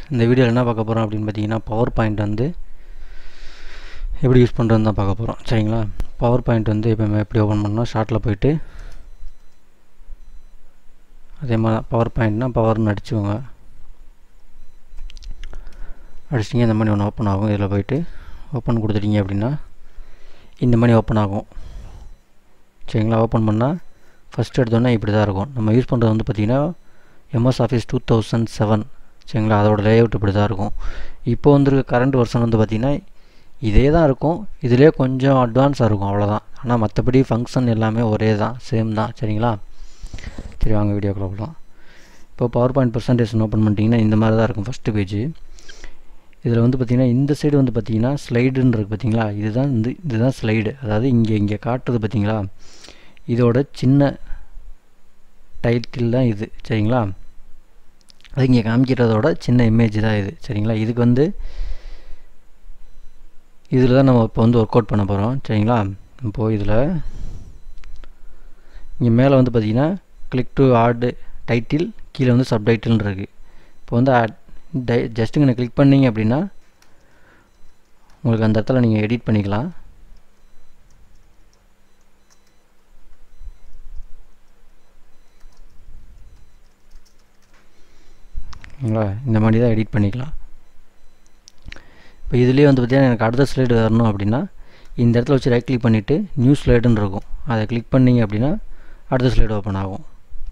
இந்த வீடியோவில் என்ன பார்க்க போகிறோம் அப்படின்னு பார்த்தீங்கன்னா பவர் பாயிண்ட் வந்து எப்படி யூஸ் பண்ணுறதுன்னு தான் பார்க்க போகிறோம் சரிங்களா பவர் பாயிண்ட் வந்து இப்போ எப்படி ஓப்பன் பண்ணோம் ஷார்ட்டில் போயிட்டு அதே மாதிரி பவர் பாயிண்ட்னா பவர்னு அடிச்சுக்கோங்க அடிச்சிட்டிங்க இந்த மாதிரி ஒன்று ஓப்பன் ஆகும் இதில் போயிட்டு ஓப்பன் கொடுத்துட்டீங்க அப்படின்னா இந்த மாதிரி ஓப்பன் ஆகும் சரிங்களா ஓப்பன் பண்ணால் ஃபஸ்ட் எடுத்தோன்னே இப்படி தான் இருக்கும் நம்ம யூஸ் பண்ணுறது வந்து பார்த்திங்கன்னா MS Office two thousand seven சரிங்களா அதோட லேஅவுட் இப்படி தான் இருக்கும் இப்போ வந்துருக்க கரண்ட் வருஷன் வந்து பார்த்திங்கன்னா இதே தான் இருக்கும் இதிலே கொஞ்சம் அட்வான்ஸாக இருக்கும் அவ்வளோதான் ஆனால் மற்றபடி ஃபங்க்ஷன் எல்லாமே ஒரே தான் சேம் தான் சரிங்களா சரி வாங்க வீடியோக்குள்ள போகலாம் இப்போ பவர் பாயிண்ட் பர்சன்டேஷன் ஓப்பன் பண்ணிட்டீங்கன்னா இந்த மாதிரி தான் இருக்கும் ஃபஸ்ட்டு பேஜ் இதில் வந்து பார்த்திங்கன்னா இந்த சைடு வந்து பார்த்திங்கன்னா ஸ்லைடுன்னு இருக்குது பார்த்தீங்களா இதுதான் இந்த இதுதான் ஸ்லைடு அதாவது இங்கே இங்கே காட்டுறது பார்த்தீங்களா இதோட சின்ன டைட்டில் தான் இது சரிங்களா அது இங்கே காமிக்கிறதோட சின்ன இமேஜ் தான் இது சரிங்களா இதுக்கு வந்து இதில் தான் நம்ம இப்போ வந்து ஒர்க் அவுட் பண்ண போகிறோம் சரிங்களா இப்போது இதில் இங்கே மேலே வந்து பார்த்திங்கன்னா கிளிக் டு ஆட் டைட்டில் கீழே வந்து சப்டைட்டில்னு இருக்குது இப்போ வந்து டை ஜஸ்ட்டு இங்கே கிளிக் பண்ணிங்க அப்படின்னா உங்களுக்கு அந்த இடத்துல நீங்கள் எடிட் பண்ணிக்கலாம் ஓகேங்களா இந்த மாதிரி தான் எடிட் பண்ணிக்கலாம் இப்போ இதுலேயே வந்து பார்த்திங்கன்னா எனக்கு அடுத்த ஸ்லைடு வரணும் அப்படின்னா இந்த இடத்துல வச்சு ரைட் கிளிக் பண்ணிவிட்டு நியூ ஸ்லைடுன்னு இருக்கும் அதை கிளிக் பண்ணிங்க அப்படின்னா அடுத்த ஸ்லைடு ஓப்பன் ஆகும்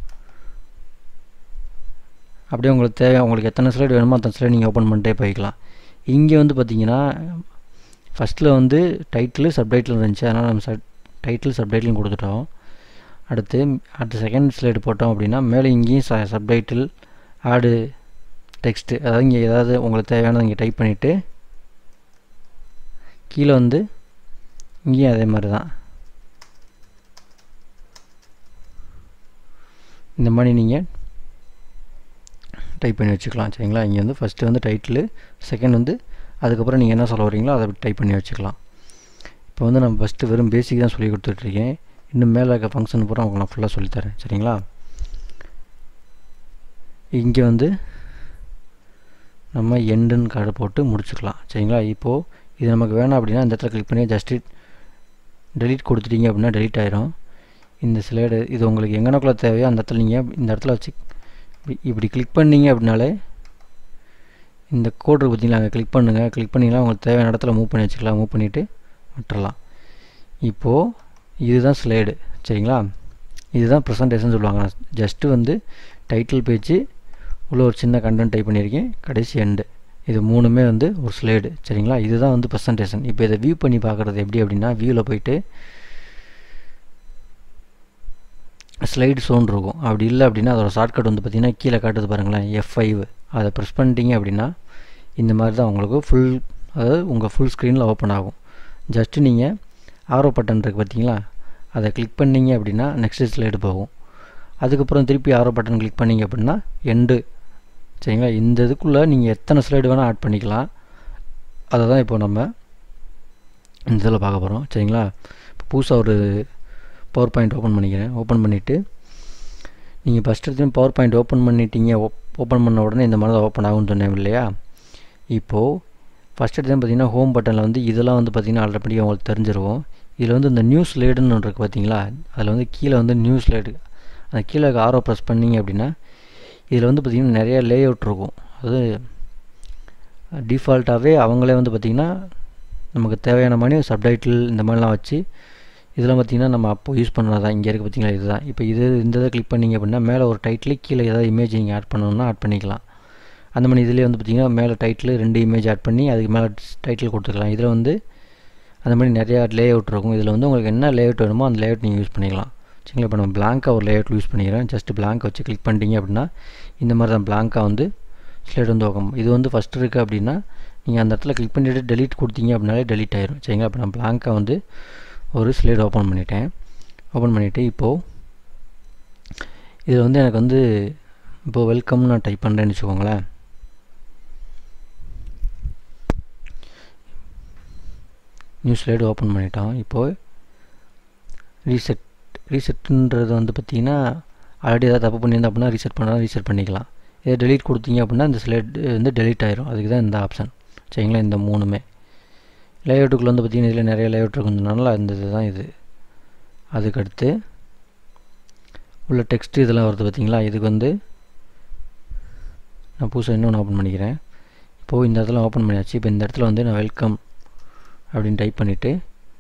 அப்படியே உங்களுக்கு தேவை உங்களுக்கு எத்தனை ஸ்லைடு வேணுமோ அத்தனை ஸ்லைடு நீங்கள் ஓப்பன் பண்ணிட்டே போய்க்கலாம் இங்கே வந்து பார்த்தீங்கன்னா ஃபஸ்ட்டில் வந்து டைட்டில் சப்டைட்டில் இருந்துச்சு அதனால் நம்ம சப் டைட்டில் சப்டைட்டிலும் கொடுத்துட்டோம் அடுத்து அடுத்த செகண்ட் ஸ்லைடு போட்டோம் அப்படின்னா மேலே இங்கேயும் ச சப்டைட்டில் ஆடு டெக்ஸ்ட்டு அதாவது இங்கே ஏதாவது உங்களுக்கு தேவையானது இங்கே டைப் பண்ணிவிட்டு கீழே வந்து இங்கேயும் அதே மாதிரி தான் இந்த மாதிரி நீங்கள் டைப் பண்ணி வச்சுக்கலாம் சரிங்களா இங்கே வந்து ஃபஸ்ட்டு வந்து டைட்டிலு செகண்ட் வந்து அதுக்கப்புறம் நீங்கள் என்ன சொல்ல வரீங்களோ அதை டைப் பண்ணி வச்சுக்கலாம் இப்போ வந்து நான் ஃபஸ்ட்டு வெறும் பேசிக் தான் சொல்லி கொடுத்துட்ருக்கேன் இன்னும் மேலே இருக்க ஃபங்க்ஷன் பூரா உங்களுக்கு நான் ஃபுல்லாக சொல்லித்தரேன் சரிங்களா இங்கே வந்து நம்ம எண்டுன்னு கார்டு போட்டு முடிச்சுக்கலாம் சரிங்களா இப்போது இது நமக்கு வேணாம் அப்படின்னா இந்த இடத்துல கிளிக் பண்ணி ஜஸ்ட் டெலிட் கொடுத்துட்டீங்க அப்படின்னா டெலிட் ஆயிரும் இந்த ஸ்லைடு இது உங்களுக்கு எங்கனக்குள்ளே தேவையோ அந்த இடத்துல நீங்கள் இந்த இடத்துல வச்சு இப்படி கிளிக் பண்ணிங்க அப்படின்னாலே இந்த கோடு பார்த்தீங்களா அங்கே கிளிக் பண்ணுங்கள் கிளிக் பண்ணிங்கன்னா உங்களுக்கு தேவையான இடத்துல மூவ் பண்ணி வச்சுக்கலாம் மூவ் பண்ணிவிட்டு விட்டுறலாம் இப்போது இதுதான் ஸ்லைடு சரிங்களா இதுதான் ப்ரெசன்டேஷன் சொல்லுவாங்க நான் ஜஸ்ட்டு வந்து டைட்டில் பேஜ் உள்ள ஒரு சின்ன கண்டென்ட் டைப் பண்ணியிருக்கேன் கடைசி எண்டு இது மூணுமே வந்து ஒரு ஸ்லைடு சரிங்களா இதுதான் வந்து ப்ரெசன்டேஷன் இப்போ இதை வியூ பண்ணி பார்க்குறது எப்படி அப்படின்னா வியூவில் போயிட்டு ஸ்லைடு சோன் இருக்கும் அப்படி இல்லை அப்படின்னா அதோட ஷார்ட்கட் வந்து பார்த்திங்கன்னா கீழே காட்டுது பாருங்களேன் எஃப் ஃபைவ் அதை ப்ரெஸ் பண்ணிட்டீங்க அப்படின்னா இந்த மாதிரி தான் உங்களுக்கு ஃபுல் அதாவது உங்கள் ஃபுல் ஸ்க்ரீனில் ஓப்பன் ஆகும் ஜஸ்ட்டு நீங்கள் ஆரோ பட்டன் இருக்குது பார்த்தீங்களா அதை கிளிக் பண்ணிங்க அப்படின்னா நெக்ஸ்ட் ஸ்லைடு போகும் அதுக்கப்புறம் திருப்பி ஆரோ பட்டன் கிளிக் பண்ணிங்க அப்படின்னா எண்டு சரிங்களா இந்த இதுக்குள்ளே நீங்கள் எத்தனை ஸ்லைடு வேணால் ஆட் பண்ணிக்கலாம் அதை தான் இப்போ நம்ம இந்த இதில் பார்க்க போகிறோம் சரிங்களா இப்போ புதுசாக ஒரு பவர் பாயிண்ட் ஓப்பன் பண்ணிக்கிறேன் ஓப்பன் பண்ணிவிட்டு நீங்கள் ஃபஸ்ட் எடுத்து பவர் பாயிண்ட் ஓப்பன் பண்ணிட்டீங்க ஓப்பன் பண்ண உடனே இந்த மாதிரி தான் ஓப்பன் ஆகும்னு சொன்னேன் இல்லையா இப்போது ஃபஸ்ட் எடுத்து பார்த்தீங்கன்னா ஹோம் பட்டனில் வந்து இதெல்லாம் வந்து பார்த்திங்கன்னா ஆல்ரெடி உங்களுக்கு தெரிஞ்சிருக்கும் இதில் வந்து இந்த நியூ ஸ்லைடுன்னு ஒன்று இருக்குது பார்த்தீங்களா அதில் வந்து கீழே வந்து நியூ ஸ்லைடு அந்த கீழே ஆரோ ப்ரெஸ் பண்ணிங்க அப்படின்னா இதில் வந்து பார்த்திங்கன்னா நிறைய லே அவுட் இருக்கும் அது டிஃபால்ட்டாகவே அவங்களே வந்து பார்த்திங்கன்னா நமக்கு தேவையான மாதிரி சப்டைட்டில் இந்த மாதிரிலாம் வச்சு இதெல்லாம் பார்த்திங்கன்னா நம்ம அப்போ யூஸ் பண்ணுறது தான் இங்கே இருக்குது பார்த்திங்களா இதுதான் இப்போ இது இந்த இதை கிளிக் பண்ணிங்க அப்படின்னா மேலே ஒரு டைட்டில் கீழே ஏதாவது இமேஜ் நீங்கள் ஆட் பண்ணணும்னா ஆட் பண்ணிக்கலாம் அந்த மாதிரி இதிலே வந்து பார்த்திங்கன்னா மேலே டைட்டில் ரெண்டு இமேஜ் ஆட் பண்ணி அதுக்கு மேலே டைட்டில் கொடுத்துக்கலாம் இதில் வந்து அந்த மாதிரி நிறையா லே அவுட் இருக்கும் இதில் வந்து உங்களுக்கு என்ன லே அவுட் வேணுமோ அந்த லே அவுட் நீங்கள் யூஸ் பண்ணிக்கலாம் சரிங்களா இப்போ நம்ம பிளாங்காக ஒரு லே அவுட் யூஸ் பண்ணிக்கிறேன் ஜஸ்ட் பிளாங்க் வச்சு கிளிக் பண்ணிட்டீங்க அப்படின்னா இந்த மாதிரி தான் பிளாங்காக வந்து ஸ்லைட் வந்து ஓகம் இது வந்து ஃபஸ்ட்டு இருக்குது அப்படின்னா நீங்கள் அந்த இடத்துல கிளிக் பண்ணிவிட்டு டெலிட் கொடுத்தீங்க அப்படின்னாலே டெலிட் ஆயிரும் சரிங்களா இப்போ நான் பிளாங்காக வந்து ஒரு ஸ்லைடு ஓப்பன் பண்ணிட்டேன் ஓப்பன் பண்ணிவிட்டு இப்போது இதில் வந்து எனக்கு வந்து இப்போது வெல்கம் நான் டைப் பண்ணுறேன்னு வச்சுக்கோங்களேன் நியூ ஸ்லைடு ஓப்பன் பண்ணிட்டோம் இப்போது ரீசெட் ரீசெட்டுன்றது வந்து பார்த்திங்கன்னா ஆல்ரெடி ஏதாவது தப்பு பண்ணியிருந்தா அப்படின்னா ரீசெட் பண்ணால் ரீசெட் பண்ணிக்கலாம் இதை டெலீட் கொடுத்தீங்க அப்படின்னா இந்த ஸ்லைட் வந்து டெலீட் ஆயிரும் அதுக்கு தான் இந்த ஆப்ஷன் சரிங்களா இந்த மூணுமே லேஅவுட்டுக்குள்ளே வந்து பார்த்திங்கன்னா இதில் நிறைய லேஅவுட் இருக்கிறதுனால இந்த இது தான் இது அதுக்கடுத்து உள்ள டெக்ஸ்ட் இதெல்லாம் வருது பார்த்தீங்களா இதுக்கு வந்து நான் புதுசாக இன்னொன்று ஓப்பன் பண்ணிக்கிறேன் இப்போது இந்த இடத்துல ஓப்பன் பண்ணியாச்சு இப்போ இந்த இடத்துல வந்து நான் வெல்கம் அப்படின்னு டைப் பண்ணிவிட்டு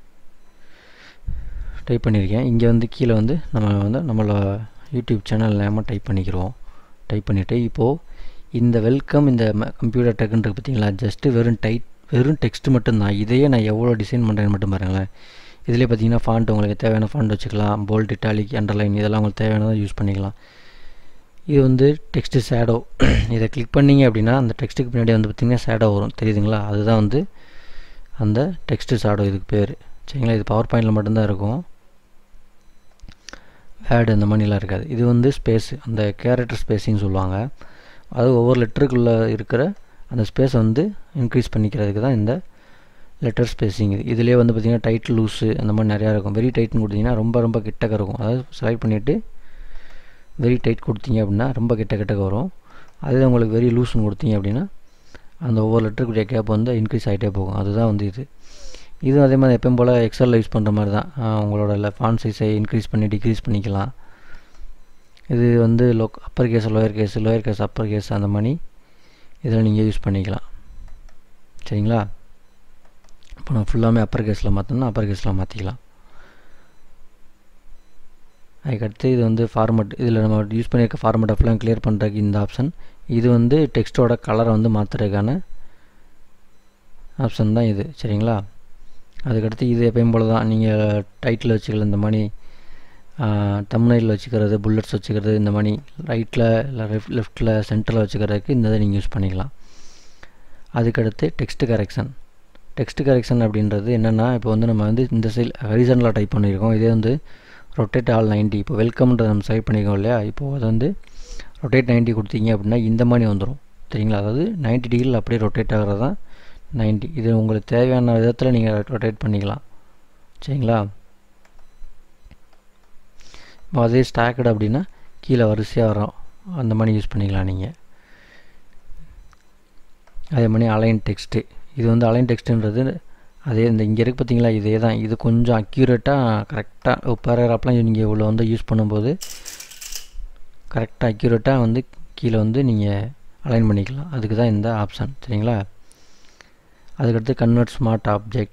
டைப் பண்ணியிருக்கேன் இங்கே வந்து கீழே வந்து நம்ம வந்து நம்மளோட யூடியூப் சேனல் நேமாக டைப் பண்ணிக்கிறோம் டைப் பண்ணிவிட்டு இப்போது இந்த வெல்கம் இந்த கம்ப்யூட்டர் டெக்குன்றது பார்த்தீங்களா ஜஸ்ட்டு வெறும் டைட் வெறும் டெக்ஸ்ட் மட்டும்தான் இதையே நான் எவ்வளோ டிசைன் பண்ணுறேன்னு மட்டும் பாருங்களேன் இதிலே பார்த்தீங்கன்னா ஃபாண்ட் உங்களுக்கு தேவையான ஃபாண்ட் வச்சுக்கலாம் போல்ட் இட்டாலிக் அண்டர்லைன் இதெல்லாம் உங்களுக்கு தேவையானதை யூஸ் பண்ணிக்கலாம் இது வந்து டெக்ஸ்ட்டு ஷேடோ இதை கிளிக் பண்ணிங்க அப்படின்னா அந்த டெக்ஸ்ட்டுக்கு பின்னாடி வந்து பார்த்திங்கன்னா ஷேடோ வரும் தெரியுதுங்களா அதுதான் வந்து அந்த டெக்ஸ்ட்டு ஷேடோ இதுக்கு பேர் சரிங்களா இது பவர் பாயிண்டில் மட்டும்தான் இருக்கும் வேர்டு அந்த மாதிரிலாம் இருக்காது இது வந்து ஸ்பேஸு அந்த கேரக்டர் ஸ்பேஸின்னு சொல்லுவாங்க அது ஒவ்வொரு லெட்டருக்குள்ளே இருக்கிற அந்த ஸ்பேஸை வந்து இன்க்ரீஸ் பண்ணிக்கிறதுக்கு தான் இந்த லெட்டர் ஸ்பேஸிங் இது இதிலே வந்து பார்த்திங்கன்னா டைட்டில் லூஸு அந்த மாதிரி நிறையா இருக்கும் வெரி டைட்னு கொடுத்தீங்கன்னா ரொம்ப ரொம்ப கிட்டக்க இருக்கும் அதாவது செலக்ட் பண்ணிவிட்டு வெரி டைட் கொடுத்தீங்க அப்படின்னா ரொம்ப கிட்ட கிட்டக்க வரும் அதே உங்களுக்கு வெரி லூஸ்னு கொடுத்தீங்க அப்படின்னா அந்த ஒவ்வொரு லெட்டருக்குரிய கேப் வந்து இன்க்ரீஸ் ஆகிட்டே போகும் அதுதான் வந்து இது இதுவும் அதே மாதிரி எப்பயும் போல் எக்ஸலில் யூஸ் பண்ணுற மாதிரி தான் உங்களோட ஃபான் சைஸை இன்க்ரீஸ் பண்ணி டிக்ரீஸ் பண்ணிக்கலாம் இது வந்து low upper case lower case lower case upper case அந்த மாதிரி இதில் நீங்கள் யூஸ் பண்ணிக்கலாம் சரிங்களா இப்போ நான் ஃபுல்லாமே அப்பர் கேஸில் மாற்றணும்னா அப்பர் கேஸில் மாற்றிக்கலாம் அதுக்கடுத்து இது வந்து ஃபார்மெட் இதில் நம்ம யூஸ் பண்ணியிருக்க ஃபார்மெட் ஃபுல்லாக கிளியர் பண்ணுறதுக்கு இந்த ஆப்ஷன் இது வந்து டெக்ஸ்ட்டோட கலரை வந்து மாற்றுறதுக்கான ஆப்ஷன் தான் இது சரிங்களா அதுக்கடுத்து இது எப்பயும் போல் தான் நீங்கள் டைட்டில் வச்சுக்கல இந்த மாதிரி தம்னையில் வச்சுக்கிறது புல்லட்ஸ் வச்சுக்கிறது இந்த மாதிரி ரைட்டில் இல்லை லெஃப்ட் லெஃப்ட்டில் சென்டரில் வச்சுக்கிறதுக்கு இந்த இதை நீங்கள் யூஸ் பண்ணிக்கலாம் அதுக்கடுத்து டெக்ஸ்ட் கரெக்ஷன் டெக்ஸ்ட் கரெக்ஷன் அப்படின்றது என்னென்னா இப்போ வந்து நம்ம வந்து இந்த சைல் ஹரிசனில் டைப் பண்ணியிருக்கோம் இதே வந்து ரொட்டேட் ஆல் நைன்ட்டி இப்போ வெல்கம்ன்றதை நம்ம செலக்ட் பண்ணியிருக்கோம் இல்லையா இப்போது அது வந்து ரொட்டேட் நைன்ட்டி கொடுத்தீங்க அப்படின்னா இந்த மாதிரி வந்துடும் சரிங்களா அதாவது நைன்ட்டி டிகிரியில் அப்படியே ரொட்டேட் ஆகிறது தான் நைன்ட்டி இது உங்களுக்கு தேவையான விதத்தில் நீங்கள் ரொட்டேட் பண்ணிக்கலாம் சரிங்களா இப்போ அதே ஸ்டாக்கட் அப்படின்னா கீழே வரிசையாக வரும் அந்த மாதிரி யூஸ் பண்ணிக்கலாம் நீங்கள் அதே மாதிரி அலைன் டெக்ஸ்ட்டு இது வந்து அலைன் டெக்ஸ்ட்டுன்றது அதே இந்த இங்கே இருக்குது பார்த்தீங்களா இதே தான் இது கொஞ்சம் அக்யூரேட்டாக கரெக்டாக பேராகிராஃப்லாம் நீங்கள் இவ்வளோ வந்து யூஸ் பண்ணும்போது கரெக்டாக அக்யூரேட்டாக வந்து கீழே வந்து நீங்கள் அலைன் பண்ணிக்கலாம் அதுக்கு தான் இந்த ஆப்ஷன் சரிங்களா அதுக்கடுத்து கன்வெர்ட் ஸ்மார்ட் ஆப்ஜெக்ட்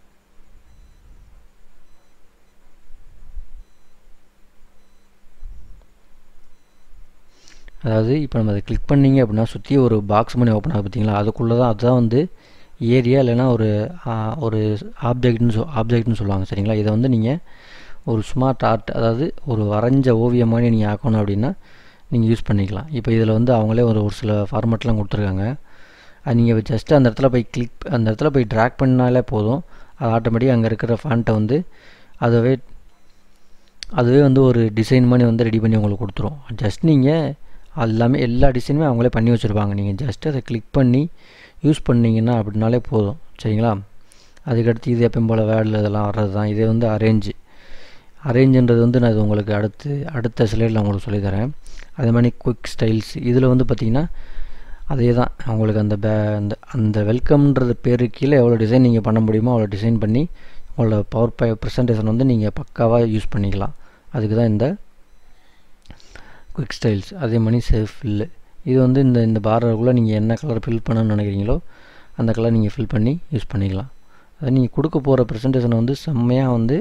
அதாவது இப்போ நம்ம அதை கிளிக் பண்ணிங்க அப்படின்னா சுற்றி ஒரு பாக்ஸ் மாதிரி ஓப்பன் ஆகுது பார்த்தீங்களா அதுக்குள்ளே தான் அதுதான் வந்து ஏரியா இல்லைன்னா ஒரு ஒரு ஆப்ஜெக்ட்னு சொ ஆப்ஜெக்ட்னு சொல்லுவாங்க சரிங்களா இதை வந்து நீங்கள் ஒரு ஸ்மார்ட் ஆர்ட் அதாவது ஒரு வரைஞ்ச ஓவியம் மாதிரி நீங்கள் ஆக்கணும் அப்படின்னா நீங்கள் யூஸ் பண்ணிக்கலாம் இப்போ இதில் வந்து அவங்களே ஒரு ஒரு சில ஃபார்மெட்லாம் கொடுத்துருக்காங்க அது நீங்கள் ஜஸ்ட்டு அந்த இடத்துல போய் கிளிக் அந்த இடத்துல போய் ட்ராக் பண்ணாலே போதும் அது ஆட்டோமேட்டிக்காக அங்கே இருக்கிற ஃபேண்ட்டை வந்து அதுவே அதுவே வந்து ஒரு டிசைன் மாதிரி வந்து ரெடி பண்ணி உங்களுக்கு கொடுத்துரும் ஜஸ்ட் நீங்கள் அது எல்லாமே எல்லா டிசைனுமே அவங்களே பண்ணி வச்சுருப்பாங்க நீங்கள் ஜஸ்ட் அதை கிளிக் பண்ணி யூஸ் பண்ணிங்கன்னா அப்படின்னாலே போதும் சரிங்களா அதுக்கடுத்து இது எப்பயும் போல் வேர்டில் இதெல்லாம் வர்றது தான் இதே வந்து அரேஞ்சு அரேஞ்சுன்றது வந்து நான் இது உங்களுக்கு அடுத்து அடுத்த ஸ்லைடில் உங்களுக்கு சொல்லித்தரேன் அதே மாதிரி குயிக் ஸ்டைல்ஸ் இதில் வந்து பார்த்திங்கன்னா அதே தான் அவங்களுக்கு அந்த பே அந்த அந்த வெல்கம்ன்றது பேரு கீழே எவ்வளோ டிசைன் நீங்கள் பண்ண முடியுமோ அவ்வளோ டிசைன் பண்ணி உங்களோட பவர் பை ப்ரெசன்டேஷன் வந்து நீங்கள் பக்காவாக யூஸ் பண்ணிக்கலாம் அதுக்கு தான் இந்த குயிக் ஸ்டைல்ஸ் அதே மாதிரி சேஃப் ஃபில்லு இது வந்து இந்த இந்த பார்டருக்குள்ளே நீங்கள் என்ன கலர் ஃபில் பண்ணணும்னு நினைக்கிறீங்களோ அந்த கலர் நீங்கள் ஃபில் பண்ணி யூஸ் பண்ணிக்கலாம் அதை நீங்கள் கொடுக்க போகிற ப்ரெசன்டேஷனை வந்து செம்மையாக வந்து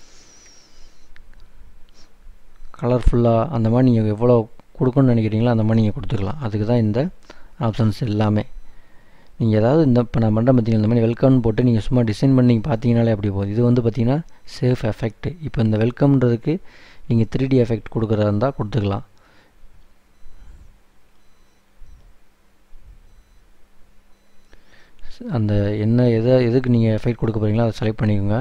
கலர்ஃபுல்லாக அந்த மாதிரி நீங்கள் எவ்வளோ கொடுக்கணும்னு நினைக்கிறீங்களோ அந்த மாதிரி நீங்கள் கொடுத்துக்கலாம் அதுக்கு தான் இந்த ஆப்ஷன்ஸ் எல்லாமே நீங்கள் ஏதாவது இந்த இப்போ நான் பண்ணுற பார்த்தீங்கன்னா இந்த மாதிரி வெல்கம்னு போட்டு நீங்கள் சும்மா டிசைன் பண்ணி பார்த்தீங்கனாலே அப்படி போகுது இது வந்து பார்த்தீங்கன்னா சேஃப் எஃபெக்ட் இப்போ இந்த வெல்கம்ன்றதுக்கு நீங்கள் த்ரீ டி எஃபெக்ட் கொடுக்குறதா இருந்தால் கொடுத்துக்கலாம் அந்த என்ன எதை எதுக்கு நீங்கள் எஃபெக்ட் கொடுக்க போகிறீங்களோ அதை செலக்ட் பண்ணிக்கோங்க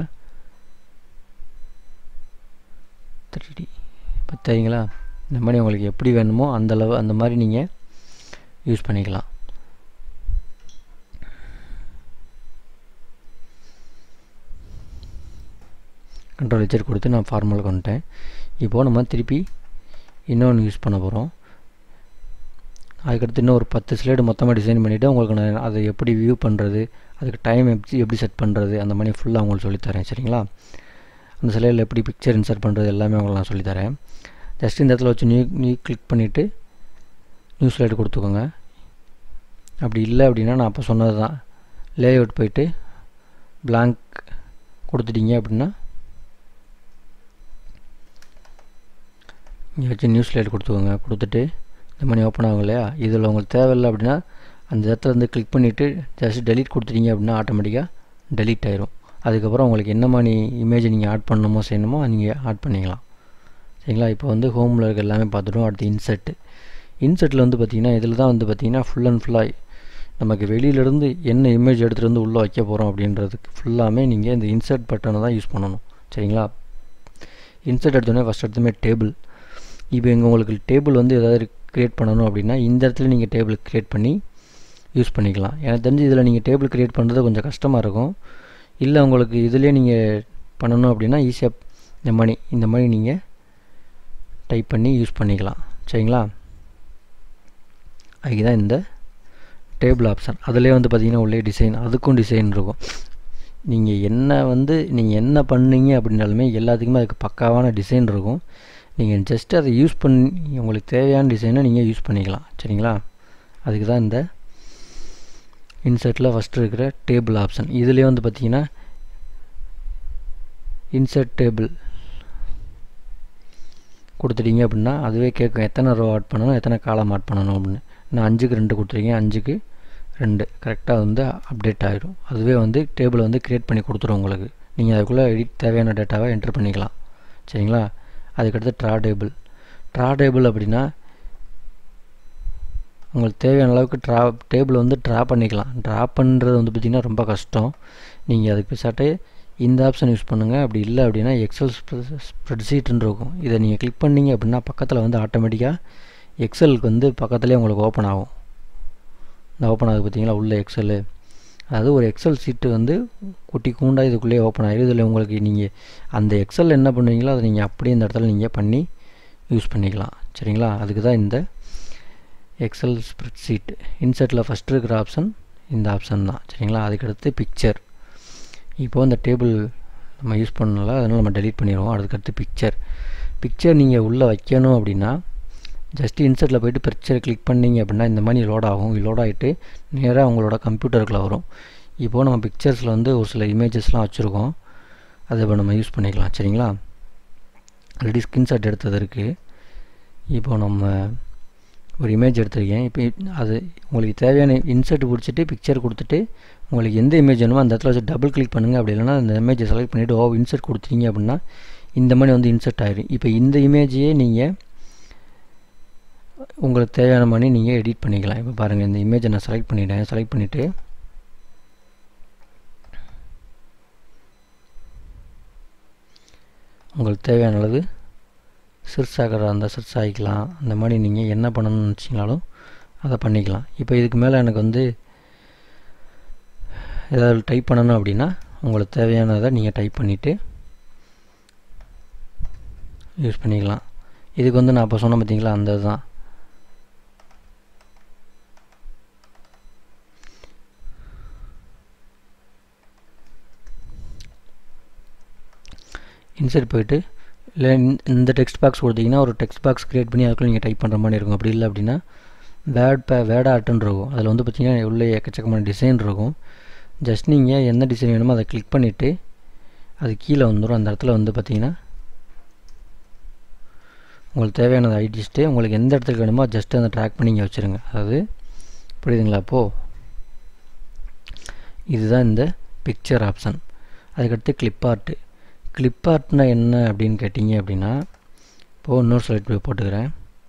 த்ரீ டி பார்த்தாங்களா இந்த மாதிரி உங்களுக்கு எப்படி வேணுமோ அந்த அளவு அந்த மாதிரி நீங்கள் யூஸ் பண்ணிக்கலாம் கண்ட்ரோல் வச்சுட்டு கொடுத்து நான் ஃபார்மல் கொண்டுட்டேன் இப்போது நம்ம திருப்பி இன்னொன்று யூஸ் பண்ண போகிறோம் அதுக்கடுத்து இன்னும் ஒரு பத்து ஸ்லைடு மொத்தமாக டிசைன் பண்ணிவிட்டு உங்களுக்கு நான் அதை எப்படி வியூ பண்ணுறது அதுக்கு டைம் எப்படி எப்படி செட் பண்ணுறது அந்த மாதிரி ஃபுல்லாக உங்களுக்கு சொல்லித்தரேன் சரிங்களா அந்த ஸ்லைடில் எப்படி பிக்சர் இன்சர்ட் பண்ணுறது எல்லாமே உங்களுக்கு நான் சொல்லித்தரேன் ஜஸ்ட் இந்த இடத்துல வச்சு நியூ நியூ கிளிக் பண்ணிவிட்டு நியூ ஸ்லைடு கொடுத்துக்கோங்க அப்படி இல்லை அப்படின்னா நான் அப்போ சொன்னது தான் லேஅவுட் போயிட்டு blank கொடுத்துட்டீங்க அப்படின்னா இங்கே வச்சு நியூஸ் ஸ்லைட் கொடுத்துக்கோங்க கொடுத்துட்டு இந்த மாதிரி ஓப்பன் ஆகும் இல்லையா இதில் உங்களுக்கு தேவையில்லை அப்படின்னா அந்த இடத்துல வந்து கிளிக் பண்ணிவிட்டு ஜஸ்ட் டெலீட் கொடுத்துட்டீங்க அப்படின்னா ஆட்டோமேட்டிக்காக டெலீட் ஆயிரும் அதுக்கப்புறம் உங்களுக்கு என்ன மாதிரி இமேஜ் நீங்கள் ஆட் பண்ணணுமோ செய்யணுமோ நீங்கள் ஆட் பண்ணிக்கலாம் சரிங்களா இப்போ வந்து ஹோமில் இருக்க எல்லாமே பார்த்துட்டோம் அடுத்து இன்செட்டு இன்செட்டில் வந்து பார்த்திங்கன்னா இதில் தான் வந்து பார்த்திங்கன்னா ஃபுல் அண்ட் ஃபுல்லாக நமக்கு வெளியிலேருந்து என்ன இமேஜ் எடுத்துகிட்டு வந்து உள்ளே வைக்க போகிறோம் அப்படின்றதுக்கு ஃபுல்லாமே நீங்கள் இந்த இன்சர்ட் பட்டனை தான் யூஸ் பண்ணணும் சரிங்களா இன்சர்ட் எடுத்தோடனே ஃபஸ்ட் எடுத்துமே டேபிள் இப்போ இங்கே உங்களுக்கு டேபிள் வந்து ஏதாவது க்ரியேட் பண்ணணும் அப்படின்னா இந்த இடத்துல நீங்கள் டேபிள் க்ரியேட் பண்ணி யூஸ் பண்ணிக்கலாம் எனக்கு தெரிஞ்சு இதில் நீங்கள் டேபிள் க்ரியேட் பண்ணுறது கொஞ்சம் கஷ்டமாக இருக்கும் இல்லை உங்களுக்கு இதிலே நீங்கள் பண்ணணும் அப்படின்னா ஈஸியாக இந்த மாதிரி இந்த மாதிரி நீங்கள் டைப் பண்ணி யூஸ் பண்ணிக்கலாம் சரிங்களா அதுக்கு தான் இந்த டேபிள் ஆப்ஷன் அதிலே வந்து பார்த்திங்கன்னா உள்ளே டிசைன் அதுக்கும் டிசைன் இருக்கும் நீங்கள் என்ன வந்து நீங்கள் என்ன பண்ணீங்க அப்படின்னாலுமே எல்லாத்துக்குமே அதுக்கு பக்காவான டிசைன் இருக்கும் நீங்கள் ஜஸ்ட் அதை யூஸ் பண்ணி உங்களுக்கு தேவையான டிசைனை நீங்கள் யூஸ் பண்ணிக்கலாம் சரிங்களா அதுக்கு தான் இந்த இன்சர்ட்டில் ஃபஸ்ட்டு இருக்கிற டேபிள் ஆப்ஷன் இதுலேயே வந்து பார்த்திங்கன்னா இன்சர்ட் டேபிள் கொடுத்துட்டீங்க அப்படின்னா அதுவே கேட்கும் எத்தனை ரோ ஆட் பண்ணணும் எத்தனை காலம் ஆட் பண்ணணும் அப்படின்னு நான் அஞ்சுக்கு ரெண்டு கொடுத்துருக்கீங்க அஞ்சுக்கு ரெண்டு கரெக்டாக வந்து அப்டேட் ஆகிடும் அதுவே வந்து டேபிளை வந்து க்ரியேட் பண்ணி கொடுத்துரும் உங்களுக்கு நீங்கள் அதுக்குள்ளே எடிட் தேவையான டேட்டாவை என்ட்ரு பண்ணிக்கலாம் சரிங்களா அதுக்கடுத்து ட்ரா டேபிள் ட்ரா டேபிள் அப்படின்னா உங்களுக்கு தேவையான அளவுக்கு ட்ரா டேபிள் வந்து ட்ரா பண்ணிக்கலாம் ட்ரா பண்ணுறது வந்து பார்த்திங்கன்னா ரொம்ப கஷ்டம் நீங்கள் அதுக்கு பேசாட்டே இந்த ஆப்ஷன் யூஸ் பண்ணுங்கள் அப்படி இல்லை அப்படின்னா எக்ஸல் ஸ்ப்ரெட்ஷீட்னு இருக்கும் இதை நீங்கள் கிளிக் பண்ணிங்க அப்படின்னா பக்கத்தில் வந்து ஆட்டோமேட்டிக்காக எக்ஸலுக்கு வந்து பக்கத்துலேயே உங்களுக்கு ஓப்பன் ஆகும் இந்த ஓப்பன் ஆகுது பார்த்தீங்களா உள்ள எக்ஸலு அதாவது ஒரு எக்ஸல் சீட்டு வந்து குட்டி கூண்டாக இதுக்குள்ளேயே ஓப்பன் ஆகிடும் இதில் உங்களுக்கு நீங்கள் அந்த எக்ஸல் என்ன பண்ணுவீங்களோ அதை நீங்கள் அப்படியே இந்த இடத்துல நீங்கள் பண்ணி யூஸ் பண்ணிக்கலாம் சரிங்களா அதுக்கு தான் இந்த எக்ஸல் ஸ்ப்ரெட்ஷீட் இன்சர்ட்டில் ஃபஸ்ட்டு இருக்கிற ஆப்ஷன் இந்த ஆப்ஷன் தான் சரிங்களா அதுக்கடுத்து பிக்சர் இப்போது இந்த டேபிள் நம்ம யூஸ் பண்ணல அதனால் நம்ம டெலீட் பண்ணிடுவோம் அதுக்கடுத்து பிக்சர் பிக்சர் நீங்கள் உள்ளே வைக்கணும் அப்படின்னா ஜஸ்ட் இன்சர்ட்டில் போய்ட்டு பிக்சரை கிளிக் பண்ணிங்க அப்படின்னா இந்த மாதிரி லோட் ஆகும் லோட் ஆகிட்டு நேராக உங்களோட கம்ப்யூட்டருக்குள்ளே வரும் இப்போது நம்ம பிக்சர்ஸில் வந்து ஒரு சில இமேஜஸ்லாம் வச்சுருக்கோம் அதை இப்போ நம்ம யூஸ் பண்ணிக்கலாம் சரிங்களா ஆல்ரெடி ஸ்கிரீன்ஷாட் எடுத்தது இருக்குது இப்போ நம்ம ஒரு இமேஜ் எடுத்திருக்கேன் இப்போ அது உங்களுக்கு தேவையான இன்சர்ட் பிடிச்சிட்டு பிக்சர் கொடுத்துட்டு உங்களுக்கு எந்த இமேஜ் வேணுமோ அந்த இடத்துல வச்சு டபுள் கிளிக் பண்ணுங்கள் அப்படி இல்லைனா அந்த இமேஜை செலக்ட் பண்ணிவிட்டு ஓ இன்சர்ட் கொடுத்துட்டீங்க அப்படின்னா இந்த மாதிரி வந்து இன்சர்ட் ஆயிடும் இப்போ இந்த இமேஜையே நீங்கள் உங்களுக்கு தேவையான மாதிரி நீங்கள் எடிட் பண்ணிக்கலாம் இப்போ பாருங்கள் இந்த இமேஜை நான் செலக்ட் பண்ணிட்டேன் செலக்ட் பண்ணிவிட்டு உங்களுக்கு தேவையான அளவு சிறுசாகிறதா இருந்தால் சிறுசாகிக்கலாம் அந்த மாதிரி நீங்கள் என்ன பண்ணணும்னு நினச்சிங்கனாலும் அதை பண்ணிக்கலாம் இப்போ இதுக்கு மேலே எனக்கு வந்து ஏதாவது டைப் பண்ணணும் அப்படின்னா உங்களுக்கு தேவையானதை நீங்கள் டைப் பண்ணிவிட்டு யூஸ் பண்ணிக்கலாம் இதுக்கு வந்து நான் இப்போ சொன்னேன் பார்த்தீங்களா அந்த இதுதான் இன்சர்ட் போயிட்டு இல்லை இந்த டெக்ஸ்ட் பாக்ஸ் கொடுத்தீங்கன்னா ஒரு டெக்ஸ்ட் பாக்ஸ் க்ரியேட் பண்ணி அதுக்குள்ளே நீங்கள் டைப் பண்ணுற மாதிரி இருக்கும் அப்படி இல்லை அப்படின்னா வேட் பே வேட் ஆர்ட்டுன்னு இருக்கும் அதில் வந்து பார்த்திங்கன்னா உள்ள எக்கச்சக்கமான டிசைன் இருக்கும் ஜஸ்ட் நீங்கள் எந்த டிசைன் வேணுமோ அதை கிளிக் பண்ணிவிட்டு அது கீழே வந்துடும் அந்த இடத்துல வந்து பார்த்திங்கன்னா உங்களுக்கு தேவையானதை ஐடிஸ்ட்டு உங்களுக்கு எந்த இடத்துக்கு வேணுமோ ஜஸ்ட் அந்த ட்ராக் பண்ணி இங்கே வச்சுருங்க அதாவது புரியுதுங்களா அப்போது இதுதான் இந்த பிக்சர் ஆப்ஷன் அதுக்கடுத்து கிளிப் ஆர்ட்டு கிளிப் ஆர்ட்னா என்ன அப்படின்னு கேட்டிங்க அப்படின்னா இப்போது இன்னொரு ஸ்லைட் போய் போட்டுக்கிறேன்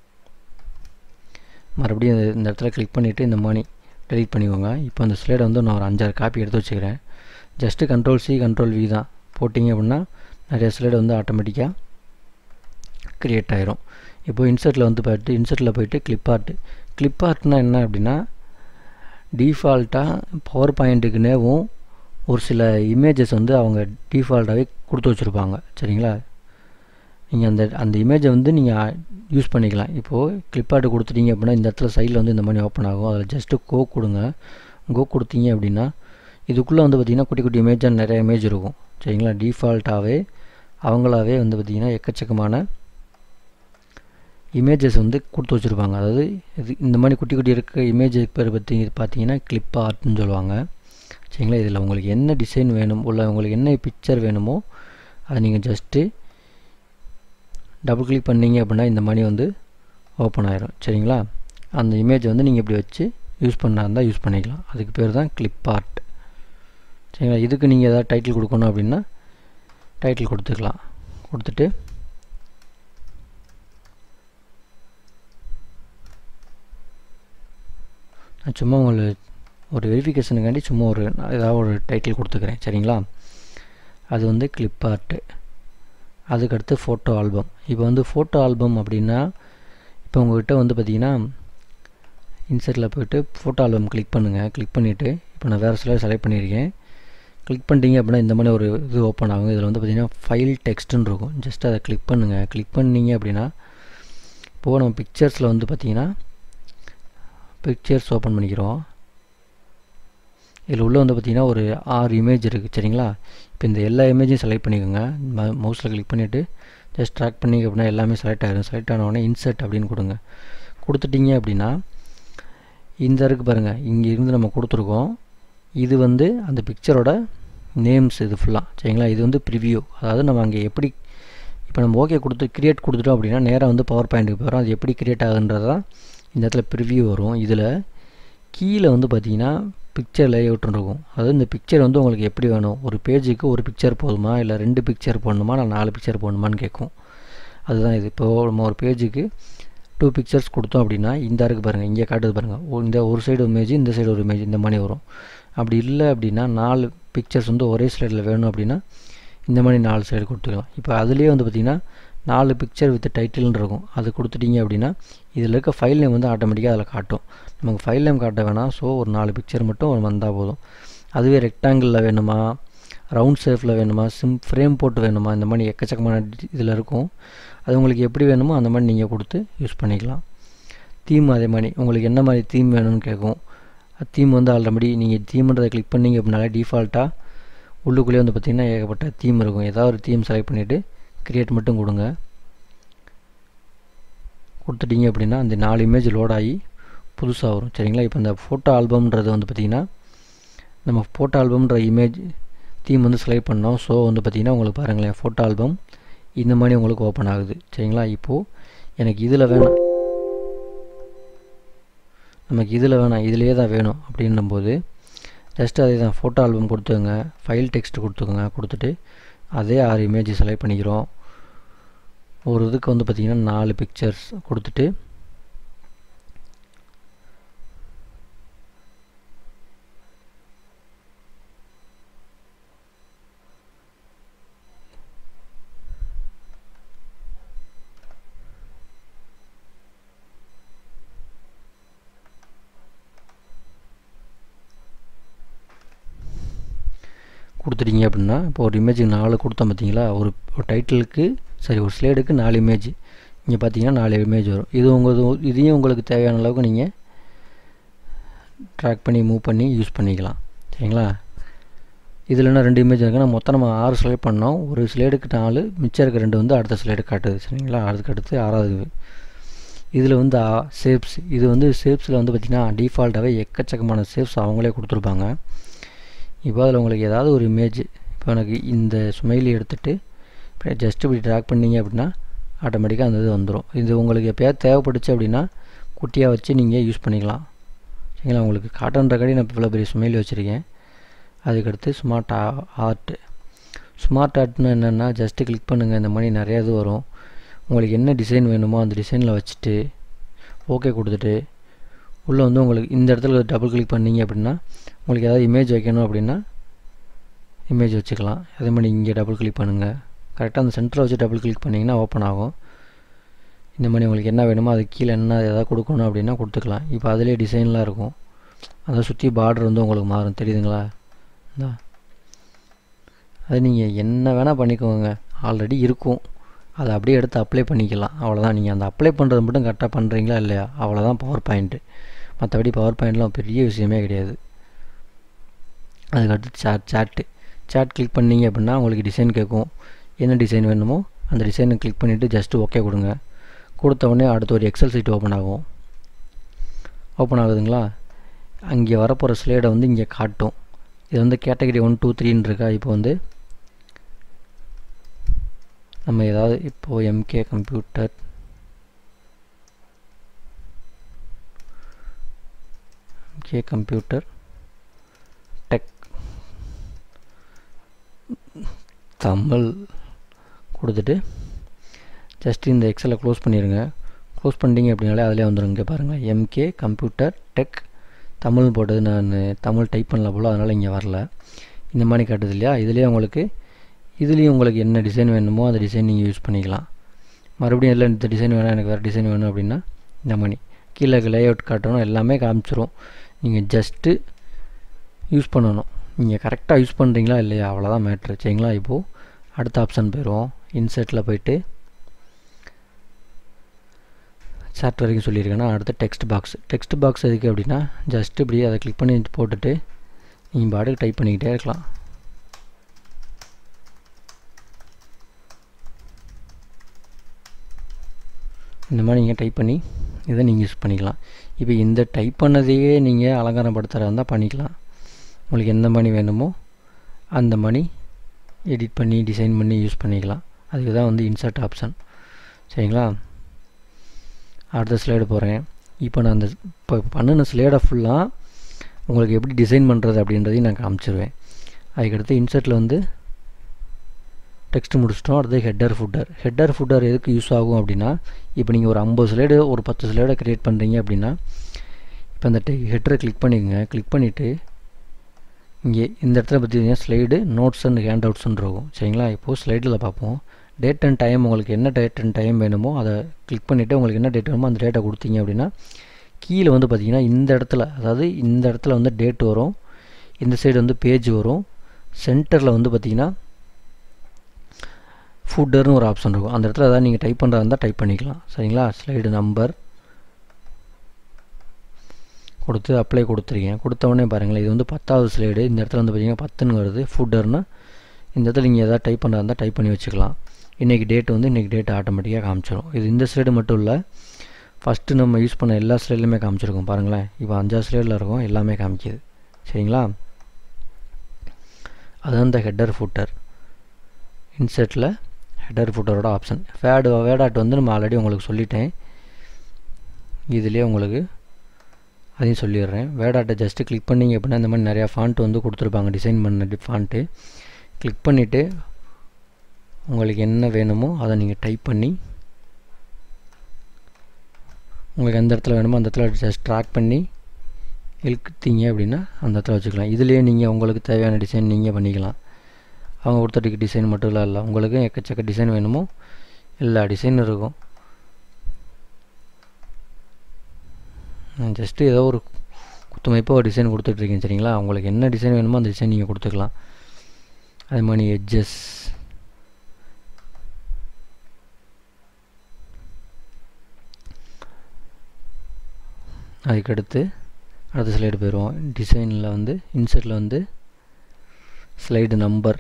மறுபடியும் இந்த இடத்துல கிளிக் பண்ணிவிட்டு இந்த மாதிரி டெலீட் பண்ணிக்கோங்க இப்போ அந்த ஸ்லைடை வந்து நான் ஒரு அஞ்சாறு காப்பி எடுத்து வச்சுக்கிறேன் just control C control V தான் போட்டிங்க அப்படின்னா நிறைய ஸ்லைடு வந்து ஆட்டோமேட்டிக்காக க்ரியேட் ஆயிரும் இப்போது இன்சர்ட்டில் வந்து போய்ட்டு இன்சர்ட்டில் போயிட்டு கிளிப் ஆர்ட்டு கிளிப் ஆர்ட்னா என்ன அப்படின்னா டிஃபால்ட்டாக பவர் பாயிண்ட்டுக்குனேவும் ஒரு சில இமேஜஸ் வந்து அவங்க டிஃபால்ட்டாகவே கொடுத்து வச்சுருப்பாங்க சரிங்களா நீங்கள் அந்த அந்த இமேஜை வந்து நீங்கள் யூஸ் பண்ணிக்கலாம் இப்போது கிளிப்பாட்டு கொடுத்துட்டீங்க அப்படின்னா இந்த இடத்துல சைடில் வந்து இந்த மாதிரி ஓப்பன் ஆகும் அதில் ஜஸ்ட்டு கோ கொடுங்க கோ கொடுத்தீங்க அப்படின்னா இதுக்குள்ளே வந்து பார்த்திங்கன்னா குட்டி குட்டி இமேஜாக நிறைய இமேஜ் இருக்கும் சரிங்களா டிஃபால்ட்டாகவே அவங்களாவே வந்து பார்த்திங்கன்னா எக்கச்சக்கமான இமேஜஸ் வந்து கொடுத்து வச்சுருப்பாங்க அதாவது இது இந்த மாதிரி குட்டி குட்டி இருக்க இமேஜ் பேர் பற்றி பார்த்தீங்கன்னா கிளிப் ஆர்ட்னு சொல்லுவாங்க சரிங்களா இதில் உங்களுக்கு என்ன டிசைன் வேணும் உள்ள உங்களுக்கு என்ன பிக்சர் வேணுமோ அதை நீங்கள் ஜஸ்ட்டு டபுள் கிளிக் பண்ணீங்க அப்படின்னா இந்த மாதிரி வந்து ஓப்பன் ஆயிரும் சரிங்களா அந்த இமேஜ் வந்து நீங்கள் இப்படி வச்சு யூஸ் பண்ணா இருந்தால் யூஸ் பண்ணிக்கலாம் அதுக்கு பேர் தான் கிளிப் ஆர்ட் சரிங்களா இதுக்கு நீங்கள் எதாவது டைட்டில் கொடுக்கணும் அப்படின்னா டைட்டில் கொடுத்துக்கலாம் கொடுத்துட்டு நான் சும்மா உங்களுக்கு ஒரு வெரிஃபிகேஷனுக்காண்டி சும்மா ஒரு ஏதாவது ஒரு டைட்டில் கொடுத்துக்கிறேன் சரிங்களா அது வந்து கிளிப் ஆர்ட்டு அதுக்கடுத்து ஃபோட்டோ ஆல்பம் இப்போ வந்து ஃபோட்டோ ஆல்பம் அப்படின்னா இப்போ உங்கள்கிட்ட வந்து பார்த்திங்கன்னா இன்சர்ட்டில் போய்ட்டு ஃபோட்டோ ஆல்பம் கிளிக் பண்ணுங்கள் கிளிக் பண்ணிவிட்டு இப்போ நான் வேறு சில செலக்ட் பண்ணியிருக்கேன் கிளிக் பண்ணிட்டீங்க அப்படின்னா இந்த மாதிரி ஒரு இது ஓப்பன் ஆகும் இதில் வந்து பார்த்திங்கன்னா ஃபைல் டெக்ஸ்ட்டுன்னு இருக்கும் ஜஸ்ட் அதை கிளிக் பண்ணுங்கள் கிளிக் பண்ணீங்க அப்படின்னா இப்போது நம்ம பிக்சர்ஸில் வந்து பார்த்திங்கன்னா பிக்சர்ஸ் ஓப்பன் பண்ணிக்கிறோம் இதில் உள்ளே வந்து பார்த்திங்கன்னா ஒரு ஆறு இமேஜ் இருக்குது சரிங்களா இப்போ இந்த எல்லா இமேஜையும் செலக்ட் பண்ணிக்கோங்க மவுஸில் கிளிக் பண்ணிவிட்டு ஜஸ்ட் ட்ராக் பண்ணிங்க அப்படின்னா எல்லாமே செலக்ட் ஆகிடும் செலக்ட் ஆனவுடனே இன்சர்ட் அப்படின்னு கொடுங்க கொடுத்துட்டீங்க அப்படின்னா இந்த இருக்குது பாருங்கள் இங்கே இருந்து நம்ம கொடுத்துருக்கோம் இது வந்து அந்த பிக்சரோட நேம்ஸ் இது ஃபுல்லாக சரிங்களா இது வந்து ப்ரிவியூ அதாவது நம்ம அங்கே எப்படி இப்போ நம்ம ஓகே கொடுத்து கிரியேட் கொடுத்துட்டோம் அப்படின்னா நேராக வந்து பவர் பாயிண்ட்டுக்கு போகிறோம் அது எப்படி கிரியேட் ஆகுன்றது தான் இந்த இடத்துல ப்ரிவியூ வரும் இதில் கீழே வந்து பார்த்திங்கன்னா பிக்சர் லேஅவுட்னு இருக்கும் அதாவது இந்த பிக்சர் வந்து உங்களுக்கு எப்படி வேணும் ஒரு பேஜுக்கு ஒரு பிக்சர் போதுமா இல்லை ரெண்டு பிக்சர் போடணுமா இல்லை நாலு பிக்சர் போடணுமான்னு கேட்கும் அதுதான் இது இப்போது நம்ம ஒரு பேஜுக்கு டூ பிக்சர்ஸ் கொடுத்தோம் அப்படின்னா இந்த இருக்குது பாருங்கள் இங்கே காட்டுது பாருங்கள் இந்த ஒரு சைடு இமேஜ் இந்த சைடு ஒரு இமேஜ் இந்த மாதிரி வரும் அப்படி இல்லை அப்படின்னா நாலு பிக்சர்ஸ் வந்து ஒரே ஸ்லைடில் வேணும் அப்படின்னா இந்த மாதிரி நாலு சைடு கொடுத்துக்கலாம் இப்போ அதுலேயே வந்து பார்த்திங்கன்னா நாலு பிக்சர் வித் டைட்டில்னு இருக்கும் அது கொடுத்துட்டீங்க அப்படின்னா இதில் இருக்க ஃபைல் நேம் வந்து ஆட்டோமேட்டிக்காக அதில் காட்டும் நமக்கு ஃபைல் நேம் காட்ட வேணாம் ஸோ ஒரு நாலு பிக்சர் மட்டும் வந்தால் போதும் அதுவே ரெக்டாங்கிளில் வேணுமா ரவுண்ட் ஷேப்பில் வேணுமா சிம் ஃப்ரேம் போட்டு வேணுமா இந்த மாதிரி எக்கச்சக்கமான இதில் இருக்கும் அது உங்களுக்கு எப்படி வேணுமோ அந்த மாதிரி நீங்கள் கொடுத்து யூஸ் பண்ணிக்கலாம் தீம் அதே மாதிரி உங்களுக்கு என்ன மாதிரி தீம் வேணும்னு கேட்கும் தீம் வந்து ஆல்ரெடி நீங்கள் தீம்ன்றதை கிளிக் பண்ணிங்க அப்படின்னாலே டிஃபால்ட்டாக உள்ளுக்குள்ளேயே வந்து பார்த்திங்கன்னா ஏகப்பட்ட தீம் இருக்கும் ஏதாவது ஒரு தீம் செலக்ட் பண்ணிவிட்டு க்ரியேட் மட்டும் கொடுங்க கொடுத்துட்டீங்க அப்படின்னா அந்த நாலு இமேஜ் லோட் ஆகி புதுசாக வரும் சரிங்களா இப்போ இந்த ஃபோட்டோ ஆல்பம்ன்றது வந்து பார்த்திங்கன்னா நம்ம ஃபோட்டோ ஆல்பம்ன்ற இமேஜ் தீம் வந்து செலக்ட் பண்ணோம் ஸோ வந்து பார்த்திங்கன்னா உங்களுக்கு பாருங்களேன் ஃபோட்டோ ஆல்பம் இந்த மாதிரி உங்களுக்கு ஓப்பன் ஆகுது சரிங்களா இப்போது எனக்கு இதில் வேணாம் நமக்கு இதில் வேணாம் இதிலே தான் வேணும் அப்படின்னும்போது ஜஸ்ட் அதே தான் ஃபோட்டோ ஆல்பம் கொடுத்துக்கோங்க ஃபைல் டெக்ஸ்ட் கொடுத்துக்கோங்க கொடுத்துட்டு அதே ஆறு இமேஜ் செலக்ட் பண்ணிக்கிறோம் ஒரு இதுக்கு வந்து பார்த்திங்கன்னா நாலு பிக்சர்ஸ் கொடுத்துட்டு கொடுத்துட்டீங்க அப்படின்னா இப்போ ஒரு இமேஜுக்கு நாலு கொடுத்தோம் பார்த்தீங்களா ஒரு ஒரு டைட்டிலுக்கு சரி ஒரு ஸ்லேடுக்கு நாலு இமேஜ் இங்கே பார்த்தீங்கன்னா நாலு இமேஜ் வரும் இது உங்கள் இதையும் உங்களுக்கு தேவையான அளவுக்கு நீங்கள் ட்ராக் பண்ணி மூவ் பண்ணி யூஸ் பண்ணிக்கலாம் சரிங்களா இதில் என்ன ரெண்டு இமேஜ் இருக்குன்னா மொத்தம் நம்ம ஆறு ஸ்லைட் பண்ணோம் ஒரு ஸ்லேடுக்கு நாலு மிச்சம் இருக்க ரெண்டு வந்து அடுத்த ஸ்லைடு காட்டுது சரிங்களா அதுக்கு அடுத்து ஆறாவது இதில் வந்து ஷேப்ஸ் இது வந்து ஷேப்ஸில் வந்து பார்த்திங்கன்னா டிஃபால்ட்டாகவே எக்கச்சக்கமான ஷேப்ஸ் அவங்களே கொடுத்துருப்பாங்க இப்போ அதில் உங்களுக்கு ஏதாவது ஒரு இமேஜ் இப்போ எனக்கு இந்த ஸ்மைலி எடுத்துகிட்டு இப்போ ஜஸ்ட் இப்படி ட்ராக் பண்ணிங்க அப்படின்னா ஆட்டோமேட்டிக்காக அந்த இது வந்துடும் இது உங்களுக்கு எப்போயாவது தேவைப்பட்டுச்சு அப்படின்னா குட்டியாக வச்சு நீங்கள் யூஸ் பண்ணிக்கலாம் சரிங்களா உங்களுக்கு காட்டன்ற கடி நான் இவ்வளோ பெரிய ஸ்மைலி வச்சுருக்கேன் அதுக்கடுத்து ஸ்மார்ட் ஆர்ட் ஸ்மார்ட் ஆர்ட்னு என்னென்னா ஜஸ்ட்டு கிளிக் பண்ணுங்கள் இந்த மாதிரி நிறையா இது வரும் உங்களுக்கு என்ன டிசைன் வேணுமோ அந்த டிசைனில் வச்சுட்டு ஓகே கொடுத்துட்டு உள்ளே வந்து உங்களுக்கு இந்த இடத்துல டபுள் கிளிக் பண்ணிங்க அப்படின்னா உங்களுக்கு ஏதாவது இமேஜ் வைக்கணும் அப்படின்னா இமேஜ் வச்சுக்கலாம் அதே மாதிரி இங்கே டபுள் கிளிக் பண்ணுங்கள் கரெக்டாக அந்த சென்டரில் வச்சு டபுள் கிளிக் பண்ணிங்கன்னா ஓப்பன் ஆகும் இந்த மாதிரி உங்களுக்கு என்ன வேணுமோ அது கீழே என்ன எதாவது கொடுக்கணும் அப்படின்னா கொடுத்துக்கலாம் இப்போ அதிலே டிசைன்லாம் இருக்கும் அதை சுற்றி பார்டர் வந்து உங்களுக்கு மாறும் தெரியுதுங்களா அது நீங்கள் என்ன வேணால் பண்ணிக்கோங்க ஆல்ரெடி இருக்கும் அதை அப்படியே எடுத்து அப்ளை பண்ணிக்கலாம் அவ்வளோதான் நீங்கள் அந்த அப்ளை பண்ணுறது மட்டும் கரெக்டாக பண்ணுறீங்களா இல்லையா அவ்வளோதான் பவர் பாயிண்ட்டு மற்றபடி பவர் பாயிண்ட்லாம் பெரிய விஷயமே கிடையாது அதுக்கடுத்து சேட் சேட்டு சேட் கிளிக் பண்ணீங்க அப்படின்னா உங்களுக்கு டிசைன் கேட்கும் என்ன டிசைன் வேணுமோ அந்த டிசைனை கிளிக் பண்ணிவிட்டு ஜஸ்ட்டு ஓகே கொடுங்க கொடுத்த உடனே அடுத்து ஒரு எக்ஸல் சீட் ஓப்பன் ஆகும் ஓப்பன் ஆகுதுங்களா அங்கே வரப்போகிற ஸ்லேடை வந்து இங்கே காட்டும் இது வந்து கேட்டகரி ஒன் டூ த்ரீன்னு இருக்கா இப்போ வந்து நம்ம ஏதாவது இப்போது MK computer MK computer tech Tamil கொடுத்துட்டு ஜஸ்ட் இந்த எக்ஸலை க்ளோஸ் பண்ணிடுங்க க்ளோஸ் பண்ணிட்டீங்க அப்படின்னாலே அதிலே வந்துடும் இங்கே பாருங்கள் எம்கே கம்ப்யூட்டர் டெக் தமிழ் போட்டது நான் தமிழ் டைப் பண்ணல போல் அதனால் இங்கே வரல இந்த மாதிரி காட்டுது இல்லையா இதுலேயே உங்களுக்கு இதுலேயும் உங்களுக்கு என்ன டிசைன் வேணுமோ அந்த டிசைன் நீங்கள் யூஸ் பண்ணிக்கலாம் மறுபடியும் இல்லை இந்த டிசைன் வேணாம் எனக்கு வேறு டிசைன் வேணும் அப்படின்னா இந்த மாதிரி கீழே லேஅவுட் காட்டணும் எல்லாமே காமிச்சிரும் நீங்கள் ஜஸ்ட்டு யூஸ் பண்ணணும் நீங்கள் கரெக்டாக யூஸ் பண்ணுறீங்களா இல்லையா அவ்வளோதான் மேட்ரு சரிங்களா இப்போது அடுத்த ஆப்ஷன் போயிடுவோம் இன்செர்ட்டில் போயிட்டு சாட் வரைக்கும் சொல்லியிருக்கேன்னா அடுத்து டெக்ஸ்ட் பாக்ஸ் டெக்ஸ்ட் பாக்ஸ் எதுக்கு அப்படின்னா ஜஸ்ட் இப்படி அதை கிளிக் பண்ணி போட்டுட்டு நீங்கள் பாட்டுக்கு டைப் பண்ணிக்கிட்டே இருக்கலாம் இந்த மாதிரி நீங்கள் டைப் பண்ணி இதை நீங்கள் யூஸ் பண்ணிக்கலாம் இப்போ இந்த டைப் பண்ணதையே நீங்கள் அலங்காரப்படுத்துகிறதா இருந்தால் பண்ணிக்கலாம் உங்களுக்கு எந்த மணி வேணுமோ அந்த மணி எடிட் பண்ணி டிசைன் பண்ணி யூஸ் பண்ணிக்கலாம் அதுக்கு தான் வந்து இன்சர்ட் ஆப்ஷன் சரிங்களா அடுத்த ஸ்லைடு போகிறேன் இப்போ நான் அந்த இப்போ பண்ணின ஸ்லேடை ஃபுல்லாக உங்களுக்கு எப்படி டிசைன் பண்ணுறது அப்படின்றதையும் நான் காமிச்சிருவேன் அதுக்கடுத்து இன்சர்ட்டில் வந்து டெக்ஸ்ட் முடிச்சிட்டோம் அடுத்து ஹெட்டர் ஃபுட்டர் ஹெட்டர் ஃபுட்டர் எதுக்கு யூஸ் ஆகும் அப்படின்னா இப்போ நீங்கள் ஒரு ஐம்பது ஸ்லைடு ஒரு பத்து ஸ்லைடை க்ரியேட் பண்ணுறீங்க அப்படின்னா இப்போ அந்த ஹெட்டரை கிளிக் பண்ணிக்கோங்க கிளிக் பண்ணிவிட்டு இங்கே இந்த இடத்துல பார்த்தீங்கன்னா ஸ்லைடு நோட்ஸ் அண்ட் ஹேண்ட் அவுட்ஸ்ன்னு இருக்கும் சரிங்களா இப்போது ஸ்லைடில் பார்ப்போம் டேட் அண்ட் டைம் உங்களுக்கு என்ன டேட் அண்ட் டைம் வேணுமோ அதை கிளிக் பண்ணிவிட்டு உங்களுக்கு என்ன டேட் வேணுமோ அந்த டேட்டை கொடுத்தீங்க அப்படின்னா கீழே வந்து பார்த்திங்கன்னா இந்த இடத்துல அதாவது இந்த இடத்துல வந்து டேட் வரும் இந்த சைடு வந்து பேஜ் வரும் சென்டரில் வந்து பார்த்திங்கன்னா ஃபுட்டர்னு ஒரு ஆப்ஷன் இருக்கும் அந்த இடத்துல ஏதாவது நீங்கள் டைப் பண்ணுறதா இருந்தால் டைப் பண்ணிக்கலாம் சரிங்களா ஸ்லைடு நம்பர் கொடுத்து அப்ளை கொடுத்துருக்கேன் கொடுத்தவொடனே பாருங்களேன் இது வந்து பத்தாவது ஸ்லைடு இந்த இடத்துல வந்து பார்த்திங்கன்னா பத்துன்னு வருது ஃபுட்டர்னு இந்த இடத்துல நீங்கள் எதாவது டைப் பண்ணுறதா இருந்தால் டைப் பண்ணி வச்சுக்கலாம் இன்றைக்கி டேட் வந்து இன்றைக்கி டேட் ஆட்டோமேட்டிக்காக காமிச்சிடும் இது இந்த ஸ்லைடு மட்டும் இல்லை ஃபஸ்ட்டு நம்ம யூஸ் பண்ண எல்லா ஸ்லைட்லையுமே காமிச்சிருக்கோம் பாருங்களேன் இப்போ அஞ்சாவது ஸ்லைடில் இருக்கும் எல்லாமே காமிக்கிது சரிங்களா அதுதான் இந்த ஹெட்டர் ஃபுட்டர் இன்செட்டில் ஹெட்டர் ஃபுட்டரோட ஆப்ஷன் ஃபேடு வேடாட் வந்து நம்ம ஆல்ரெடி உங்களுக்கு சொல்லிட்டேன் இதுலேயே உங்களுக்கு அதையும் சொல்லிடுறேன் வேடாட்டை ஜஸ்ட்டு கிளிக் பண்ணிங்க அப்படின்னா இந்த மாதிரி நிறையா ஃபாண்ட் வந்து கொடுத்துருப்பாங்க டிசைன் பண்ண ஃபாண்ட்டு கிளிக் பண்ணிவிட்டு உங்களுக்கு என்ன வேணுமோ அதை நீங்கள் டைப் பண்ணி உங்களுக்கு எந்த இடத்துல வேணுமோ அந்த இடத்துல ஜஸ்ட் ட்ராக் பண்ணி இழுக்குத்தீங்க அப்படின்னா அந்த இடத்துல வச்சுக்கலாம் இதுலேயே நீங்கள் உங்களுக்கு தேவையான டிசைன் நீங்கள் பண்ணிக்கலாம் அவங்க கொடுத்த டிசைன் மட்டும் இல்லை இல்லை உங்களுக்கு எக்கச்சக்க டிசைன் வேணுமோ எல்லா டிசைன் இருக்கும் நான் ஜஸ்ட்டு ஏதோ ஒரு குத்துமைப்பாக ஒரு டிசைன் கொடுத்துட்ருக்கேன் சரிங்களா உங்களுக்கு என்ன டிசைன் வேணுமோ அந்த டிசைன் நீங்கள் கொடுத்துக்கலாம் அதே மாதிரி எட்ஜஸ் அதுக்கடுத்து அடுத்த ஸ்லைடு போயிடுவோம் டிசைனில் வந்து இன்சர்ட்டில் வந்து ஸ்லைடு நம்பர்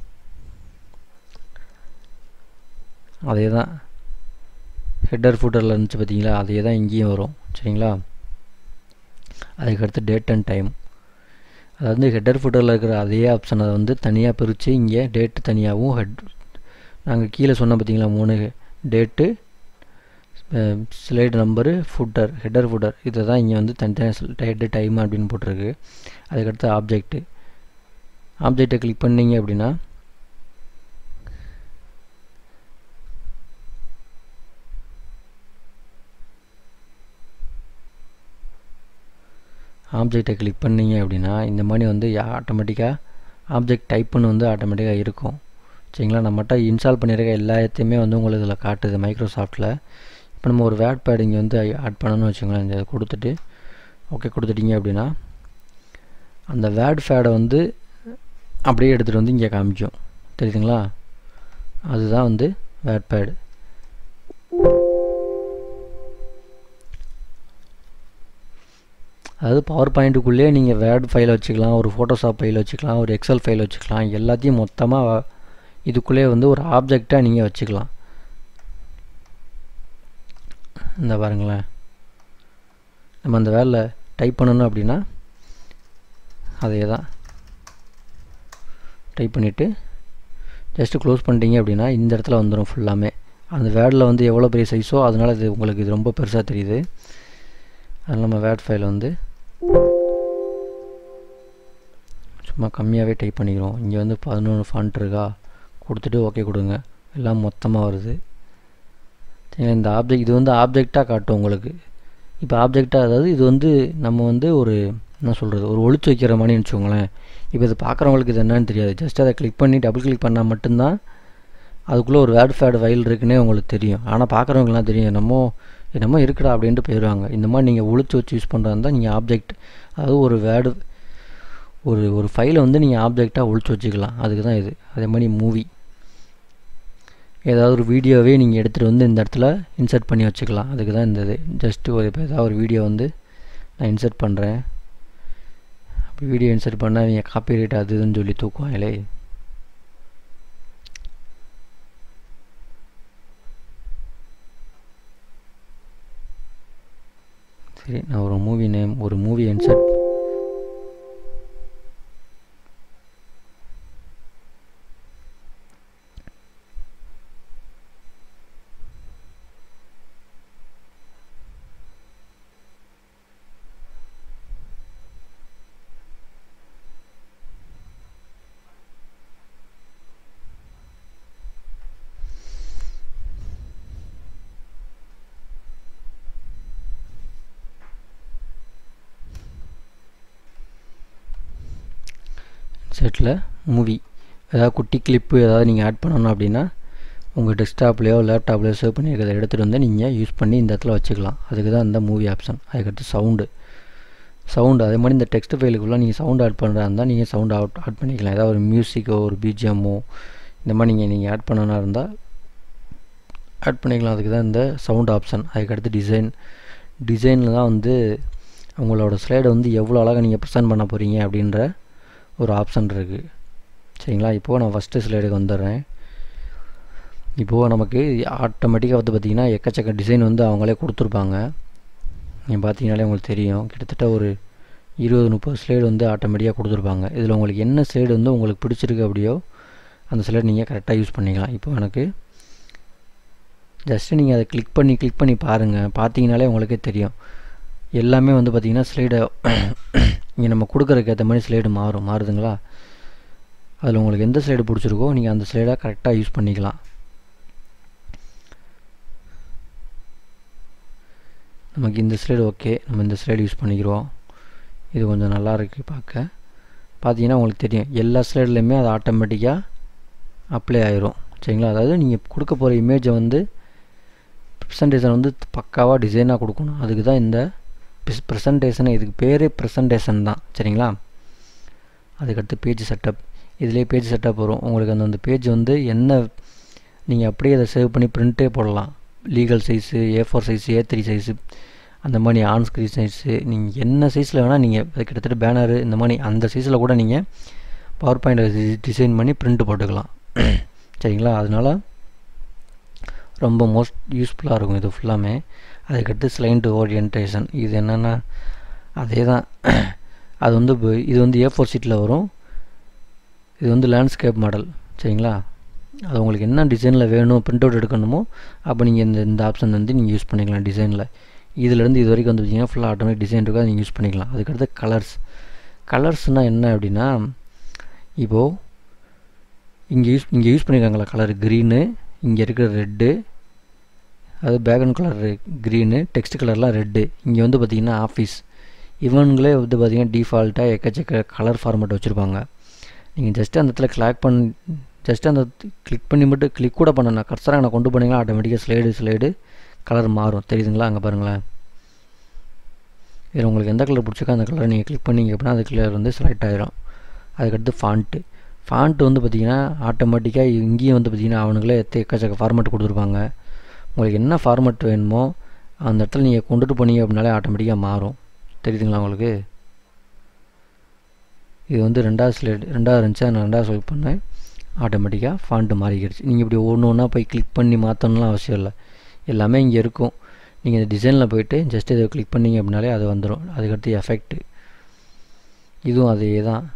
அதே தான் ஹெட்டர் ஃபுட்டரில் இருந்துச்சு பார்த்தீங்களா அதே தான் இங்கேயும் வரும் சரிங்களா அதுக்கடுத்து டேட் அண்ட் டைம் அதாவது ஹெட்டர் ஃபுட்டரில் இருக்கிற அதே ஆப்ஷனை வந்து தனியாக பிரித்து இங்கே டேட்டு தனியாகவும் ஹெட் நாங்கள் கீழே சொன்ன பார்த்தீங்களா மூணு date slide number footer header footer இதை தான் இங்கே வந்து தனித்தனியாக டேட்டு டைம் அப்படின்னு போட்டிருக்கு அதுக்கடுத்து ஆப்ஜெக்ட்டு ஆப்ஜெக்டை கிளிக் பண்ணிங்க அப்படின்னா ஆப்ஜெக்டை கிளிக் பண்ணிங்க அப்படின்னா இந்த மாதிரி வந்து ஆட்டோமேட்டிக்காக ஆப்ஜெக்ட் டைப்புன்னு வந்து ஆட்டோமேட்டிக்காக இருக்கும் சரிங்களா நம்மகிட்ட இன்ஸ்டால் பண்ணியிருக்க எல்லாத்தையுமே வந்து உங்களுக்கு இதில் காட்டுது மைக்ரோசாஃப்ட்டில் இப்போ நம்ம ஒரு வேட் பேட் இங்கே வந்து ஆட் பண்ணணும்னு வச்சுக்கோங்களேன் இதை கொடுத்துட்டு ஓகே கொடுத்துட்டீங்க அப்படின்னா அந்த வேட் ஃபேடை வந்து அப்படியே எடுத்துகிட்டு வந்து இங்கே காமிக்கும் தெரியுதுங்களா அதுதான் வந்து வேட் பேடு அதாவது பவர் பாயிண்ட்டுக்குள்ளேயே நீங்கள் வேர்ட் ஃபைல் வச்சுக்கலாம் ஒரு ஃபோட்டோஷாப் ஃபைல் வச்சுக்கலாம் ஒரு எக்ஸல் ஃபைல் வச்சுக்கலாம் எல்லாத்தையும் மொத்தமாக இதுக்குள்ளேயே வந்து ஒரு ஆப்ஜெக்டாக நீங்கள் வச்சுக்கலாம் இந்த பாருங்களேன் நம்ம அந்த வேலை டைப் பண்ணணும் அப்படின்னா அதே தான் டைப் பண்ணிவிட்டு ஜஸ்ட்டு க்ளோஸ் பண்ணிட்டீங்க அப்படின்னா இந்த இடத்துல வந்துடும் ஃபுல்லாமே அந்த வேர்டில் வந்து எவ்வளோ பெரிய சைஸோ அதனால் இது உங்களுக்கு இது ரொம்ப பெருசாக தெரியுது அதனால் நம்ம வேர்ட் ஃபைல் வந்து சும்மா கம்மியாகவே டைப் பண்ணிக்கிறோம் இங்கே வந்து பதினொன்று ஃபாண்ட் இருக்கா கொடுத்துட்டு ஓகே கொடுங்க எல்லாம் மொத்தமாக வருது சரிங்களா இந்த ஆப்ஜெக்ட் இது வந்து ஆப்ஜெக்டாக காட்டும் உங்களுக்கு இப்போ ஆப்ஜெக்டாக அதாவது இது வந்து நம்ம வந்து ஒரு என்ன சொல்கிறது ஒரு ஒளிச்சு வைக்கிற மாதிரி வச்சுக்கோங்களேன் இப்போ இது பார்க்குறவங்களுக்கு இது என்னன்னு தெரியாது ஜஸ்ட் அதை கிளிக் பண்ணி டபுள் கிளிக் பண்ணால் மட்டும்தான் அதுக்குள்ளே ஒரு வேர்ட் ஃபேட் ஃபைல் இருக்குன்னே உங்களுக்கு தெரியும் ஆனால் பார்க்குறவங்கலாம் தெரியும் என்னமோ என்னமோ இருக்குடா அப்படின்ட்டு போயிடுவாங்க இந்த மாதிரி நீங்கள் ஒளிச்சு வச்சு யூஸ் பண்ணுறதா இருந்தால் நீங்கள் ஆப்ஜெக்ட் அதாவது ஒரு வேர்டு ஒரு ஒரு ஃபைலை வந்து நீங்கள் ஆப்ஜெக்டாக ஒளிச்சு வச்சுக்கலாம் அதுக்கு தான் இது அதே மாதிரி மூவி ஏதாவது ஒரு வீடியோவே நீங்கள் எடுத்துகிட்டு வந்து இந்த இடத்துல இன்சர்ட் பண்ணி வச்சுக்கலாம் அதுக்கு தான் இந்த இது ஜஸ்ட்டு ஒரு இப்போ ஏதாவது ஒரு வீடியோ வந்து நான் இன்சர்ட் பண்ணுறேன் அப்படி வீடியோ இன்சர்ட் பண்ணால் நீங்கள் காப்பி ரைட் அது இதுன்னு சொல்லி தூக்குவாங்களே சரி நான் ஒரு மூவி நேம் ஒரு மூவி இன்சர்ட் செட்டில் மூவி ஏதாவது குட்டி கிளிப்பு ஏதாவது நீங்கள் ஆட் பண்ணணும் அப்படின்னா உங்கள் டெஸ்க்டாப்லேயோ லேப்டாப்லேயோ சேவ் பண்ணியிருக்கிறத எடுத்துகிட்டு வந்து நீங்கள் யூஸ் பண்ணி இந்த இடத்துல வச்சுக்கலாம் அதுக்கு தான் இந்த மூவி ஆப்ஷன் அதுக்கடுத்து சவுண்டு சவுண்டு அதே மாதிரி இந்த டெக்ஸ்ட் ஃபைலுக்குள்ளே நீங்கள் சவுண்ட் ஆட் பண்ணுறதா இருந்தால் நீங்கள் சவுண்ட் அவுட் ஆட் பண்ணிக்கலாம் ஏதாவது ஒரு மியூசிக்கோ ஒரு பிஜிஎம்மோ இந்த மாதிரி நீங்கள் நீங்கள் ஆட் பண்ணனா இருந்தால் ஆட் பண்ணிக்கலாம் அதுக்கு தான் இந்த சவுண்ட் ஆப்ஷன் அதுக்கடுத்து டிசைன் டிசைனில் தான் வந்து உங்களோட ஸ்லைடை வந்து எவ்வளோ அழகாக நீங்கள் ப்ரெசென்ட் பண்ண போகிறீங்க அப்படின்ற ஒரு ஆப்ஷன் இருக்குது சரிங்களா இப்போது நான் ஃபஸ்ட்டு ஸ்லைடுக்கு வந்துடுறேன் இப்போது நமக்கு ஆட்டோமேட்டிக்காக வந்து பார்த்திங்கன்னா எக்கச்சக்க டிசைன் வந்து அவங்களே கொடுத்துருப்பாங்க நீங்கள் பார்த்தீங்கனாலே உங்களுக்கு தெரியும் கிட்டத்தட்ட ஒரு இருபது முப்பது ஸ்லைடு வந்து ஆட்டோமேட்டிக்காக கொடுத்துருப்பாங்க இதில் உங்களுக்கு என்ன ஸ்லைடு வந்து உங்களுக்கு பிடிச்சிருக்கு அப்படியோ அந்த ஸ்லைடு நீங்கள் கரெக்டாக யூஸ் பண்ணிக்கலாம் இப்போ எனக்கு ஜஸ்ட்டு நீங்கள் அதை கிளிக் பண்ணி கிளிக் பண்ணி பாருங்கள் பார்த்தீங்கனாலே உங்களுக்கே தெரியும் எல்லாமே வந்து பார்த்திங்கன்னா ஸ்லைடை இங்கே நம்ம கொடுக்குறதுக்கு ஏற்ற மாதிரி ஸ்லைடு மாறும் மாறுதுங்களா அதில் உங்களுக்கு எந்த ஸ்லைடு பிடிச்சிருக்கோ நீங்கள் அந்த ஸ்லைடை கரெக்டாக யூஸ் பண்ணிக்கலாம் நமக்கு இந்த ஸ்லைடு ஓகே நம்ம இந்த ஸ்லைடு யூஸ் பண்ணிக்கிறோம் இது கொஞ்சம் நல்லா இருக்குது பார்க்க பார்த்தீங்கன்னா உங்களுக்கு தெரியும் எல்லா ஸ்லைட்லேயுமே அது ஆட்டோமேட்டிக்காக அப்ளை ஆயிரும் சரிங்களா அதாவது நீங்கள் கொடுக்க போகிற இமேஜை வந்து ப்ரெசன்டேஷன் வந்து பக்காவாக டிசைனாக கொடுக்கணும் அதுக்கு தான் இந்த ப்ரெசன்டேஷன் இதுக்கு பேரே ப்ரெசன்டேஷன் தான் சரிங்களா அதுக்கடுத்து பேஜ் செட்டப் இதிலே பேஜ் செட்டப் வரும் உங்களுக்கு அந்த அந்த பேஜ் வந்து என்ன நீங்கள் அப்படியே அதை சேவ் பண்ணி பிரிண்ட்டே போடலாம் legal size A four size A three size அந்த மாதிரி ஆன் ஸ்க்ரீன் சைஸு நீங்கள் என்ன சைஸில் வேணால் நீங்கள் கிட்டத்தட்ட பேனரு இந்த மாதிரி அந்த சைஸில் கூட நீங்கள் பவர் பாயிண்ட் டிசைன் பண்ணி பிரிண்ட் போட்டுக்கலாம் சரிங்களா அதனால் ரொம்ப மோஸ்ட் யூஸ்ஃபுல்லாக இருக்கும் இது ஃபுல்லாமே அதுக்கடுத்து ஸ்லைண்ட் ஓரியன்டேஷன் இது என்னென்னா அதே தான் அது வந்து இது வந்து ஏ ஃபோர் சீட்டில் வரும் இது வந்து லேண்ட்ஸ்கேப் மாடல் சரிங்களா அது உங்களுக்கு என்ன டிசைனில் வேணும் பிரிண்ட் அவுட் எடுக்கணுமோ அப்போ நீங்கள் இந்த இந்த ஆப்ஷன் வந்து நீங்கள் யூஸ் பண்ணிக்கலாம் டிசைனில் இதிலேருந்து இது வரைக்கும் வந்து பார்த்தீங்கன்னா ஃபுல்லாக ஆட்டோமேட்டிக் டிசைன் இருக்கோ நீங்கள் யூஸ் பண்ணிக்கலாம் அதுக்கடுத்து கலர்ஸ் கலர்ஸ்னால் என்ன அப்படின்னா இப்போது இங்கே யூஸ் இங்கே யூஸ் பண்ணியிருக்காங்களா கலர் க்ரீனு இங்கே இருக்கிற ரெட்டு அது பேக்ரவுண்ட் கலர் க்ரீனு டெக்ஸ்ட் கலர்லாம் ரெட்டு இங்கே வந்து பார்த்திங்கன்னா ஆஃபீஸ் இவனுங்களே வந்து பார்த்திங்கன்னா டிஃபால்ட்டாக எக்கச்சக்க கலர் ஃபார்மேட் வச்சுருப்பாங்க நீங்கள் ஜஸ்ட்டு அந்த இடத்துல கிளாக் பண்ணி ஜஸ்ட் அந்த கிளிக் பண்ணி மட்டும் கிளிக் கூட பண்ணணும் கர்சராக நான் கொண்டு போனீங்கன்னா ஆட்டோமேட்டிக்காக ஸ்லைடு ஸ்லைடு கலர் மாறும் தெரியுதுங்களா அங்கே பாருங்களேன் இதில் உங்களுக்கு எந்த கலர் பிடிச்சிருக்கோ அந்த கலரை நீங்கள் கிளிக் பண்ணிங்க அப்படின்னா அந்த கலர் வந்து செலக்ட் ஆகிரும் அதுக்கடுத்து ஃபாண்ட்டு ஃபாண்ட்டு வந்து பார்த்திங்கன்னா ஆட்டோமேட்டிக்காக இங்கேயும் வந்து பார்த்திங்கன்னா அவனுங்களே எத்த எக்கச்சக்க ஃபார்மேட் கொடுத்துருப்பாங்க உங்களுக்கு என்ன ஃபார்மேட் வேணுமோ அந்த இடத்துல நீங்கள் கொண்டுட்டு போனீங்க அப்படின்னாலே ஆட்டோமேட்டிக்காக மாறும் தெரியுதுங்களா உங்களுக்கு இது வந்து ரெண்டாவது ஸ்லைடு ரெண்டாவது இருந்துச்சு நான் ரெண்டாவது செலக்ட் பண்ணேன் ஆட்டோமேட்டிக்காக ஃபாண்ட்டு மாறிக்கிடுச்சு நீங்கள் இப்படி ஒன்று ஒன்றா போய் கிளிக் பண்ணி மாற்றணும்லாம் அவசியம் இல்லை எல்லாமே இங்கே இருக்கும் நீங்கள் இந்த டிசைனில் போயிட்டு ஜஸ்ட் இதை கிளிக் பண்ணிங்க அப்படின்னாலே அது வந்துடும் அதுக்கடுத்து எஃபெக்ட்டு இதுவும் அதே தான்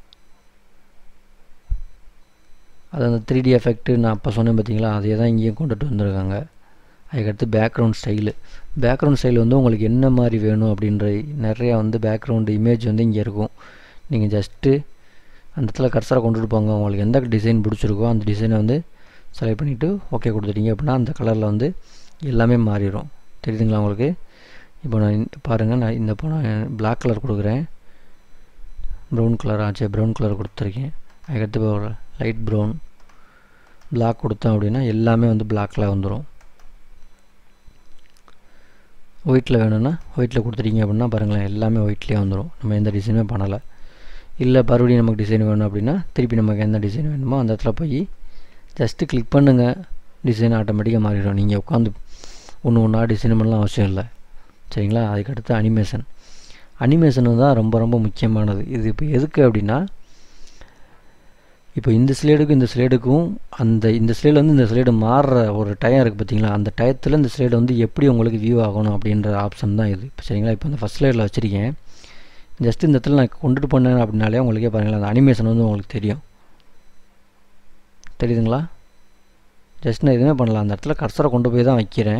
அது அந்த த்ரீ டி எஃபெக்ட்டு நான் அப்போ சொன்னேன் பார்த்தீங்களா அதே தான் இங்கேயும் கொண்டுட்டு வந்திருக்காங்க அதுக்கடுத்து பேக்ரவுண்ட் ஸ்டைலு பேக்ரவுண்ட் ஸ்டைல் வந்து உங்களுக்கு என்ன மாதிரி வேணும் அப்படின்ற நிறையா வந்து பேக்ரவுண்டு இமேஜ் வந்து இங்கே இருக்கும் நீங்கள் ஜஸ்ட்டு அந்த இடத்துல கர்சரை கொண்டுட்டு போங்க உங்களுக்கு எந்த டிசைன் பிடிச்சிருக்கோ அந்த டிசைனை வந்து செலக்ட் பண்ணிவிட்டு ஓகே கொடுத்துட்டீங்க அப்படின்னா அந்த கலரில் வந்து எல்லாமே மாறிடும் தெரியுதுங்களா உங்களுக்கு இப்போ நான் பாருங்கள் நான் இந்த இப்போ நான் பிளாக் கலர் கொடுக்குறேன் ப்ரௌன் கலர் ஆச்சு ப்ரௌன் கலர் கொடுத்துருக்கேன் அதுக்கடுத்து இப்போ ஒரு லைட் ப்ரௌன் பிளாக் கொடுத்தோம் அப்படின்னா எல்லாமே வந்து பிளாக்கில் வந்துடும் ஒயிட்டில் வேணும்னா ஒயிட்டில் கொடுத்துட்டீங்க அப்படின்னா பாருங்களேன் எல்லாமே ஒயிட்லேயே வந்துடும் நம்ம எந்த டிசைனுமே பண்ணலை இல்லை மறுபடியும் நமக்கு டிசைன் வேணும் அப்படின்னா திருப்பி நமக்கு எந்த டிசைன் வேணுமோ அந்த இடத்துல போய் ஜஸ்ட்டு கிளிக் பண்ணுங்கள் டிசைன் ஆட்டோமேட்டிக்காக மாறிடும் நீங்கள் உட்காந்து ஒன்று ஒன்றா டிசைன் பண்ணலாம் அவசியம் இல்லை சரிங்களா அதுக்கடுத்து அனிமேஷன் அனிமேஷன் தான் ரொம்ப ரொம்ப முக்கியமானது இது இப்போ எதுக்கு அப்படின்னா இப்போ இந்த ஸ்லேடுக்கும் இந்த ஸ்லேடுக்கும் அந்த இந்த ஸ்லேடு வந்து இந்த ஸ்லேடு மாறுற ஒரு டயம் இருக்குது பார்த்தீங்களா அந்த டயத்தில் இந்த ஸ்லேடு வந்து எப்படி உங்களுக்கு வியூ ஆகணும் அப்படின்ற ஆப்ஷன் தான் இது இப்போ சரிங்களா இப்போ இந்த ஃபஸ்ட் ஸ்லேடில் வச்சுருக்கேன் ஜஸ்ட் இந்த இடத்துல நான் கொண்டுட்டு போனேன் அப்படின்னாலே உங்களுக்கே பாருங்களேன் அந்த அனிமேஷன் வந்து உங்களுக்கு தெரியும் தெரியுதுங்களா ஜஸ்ட் நான் எதுவுமே பண்ணலாம் அந்த இடத்துல கர்சரை கொண்டு போய் தான் வைக்கிறேன்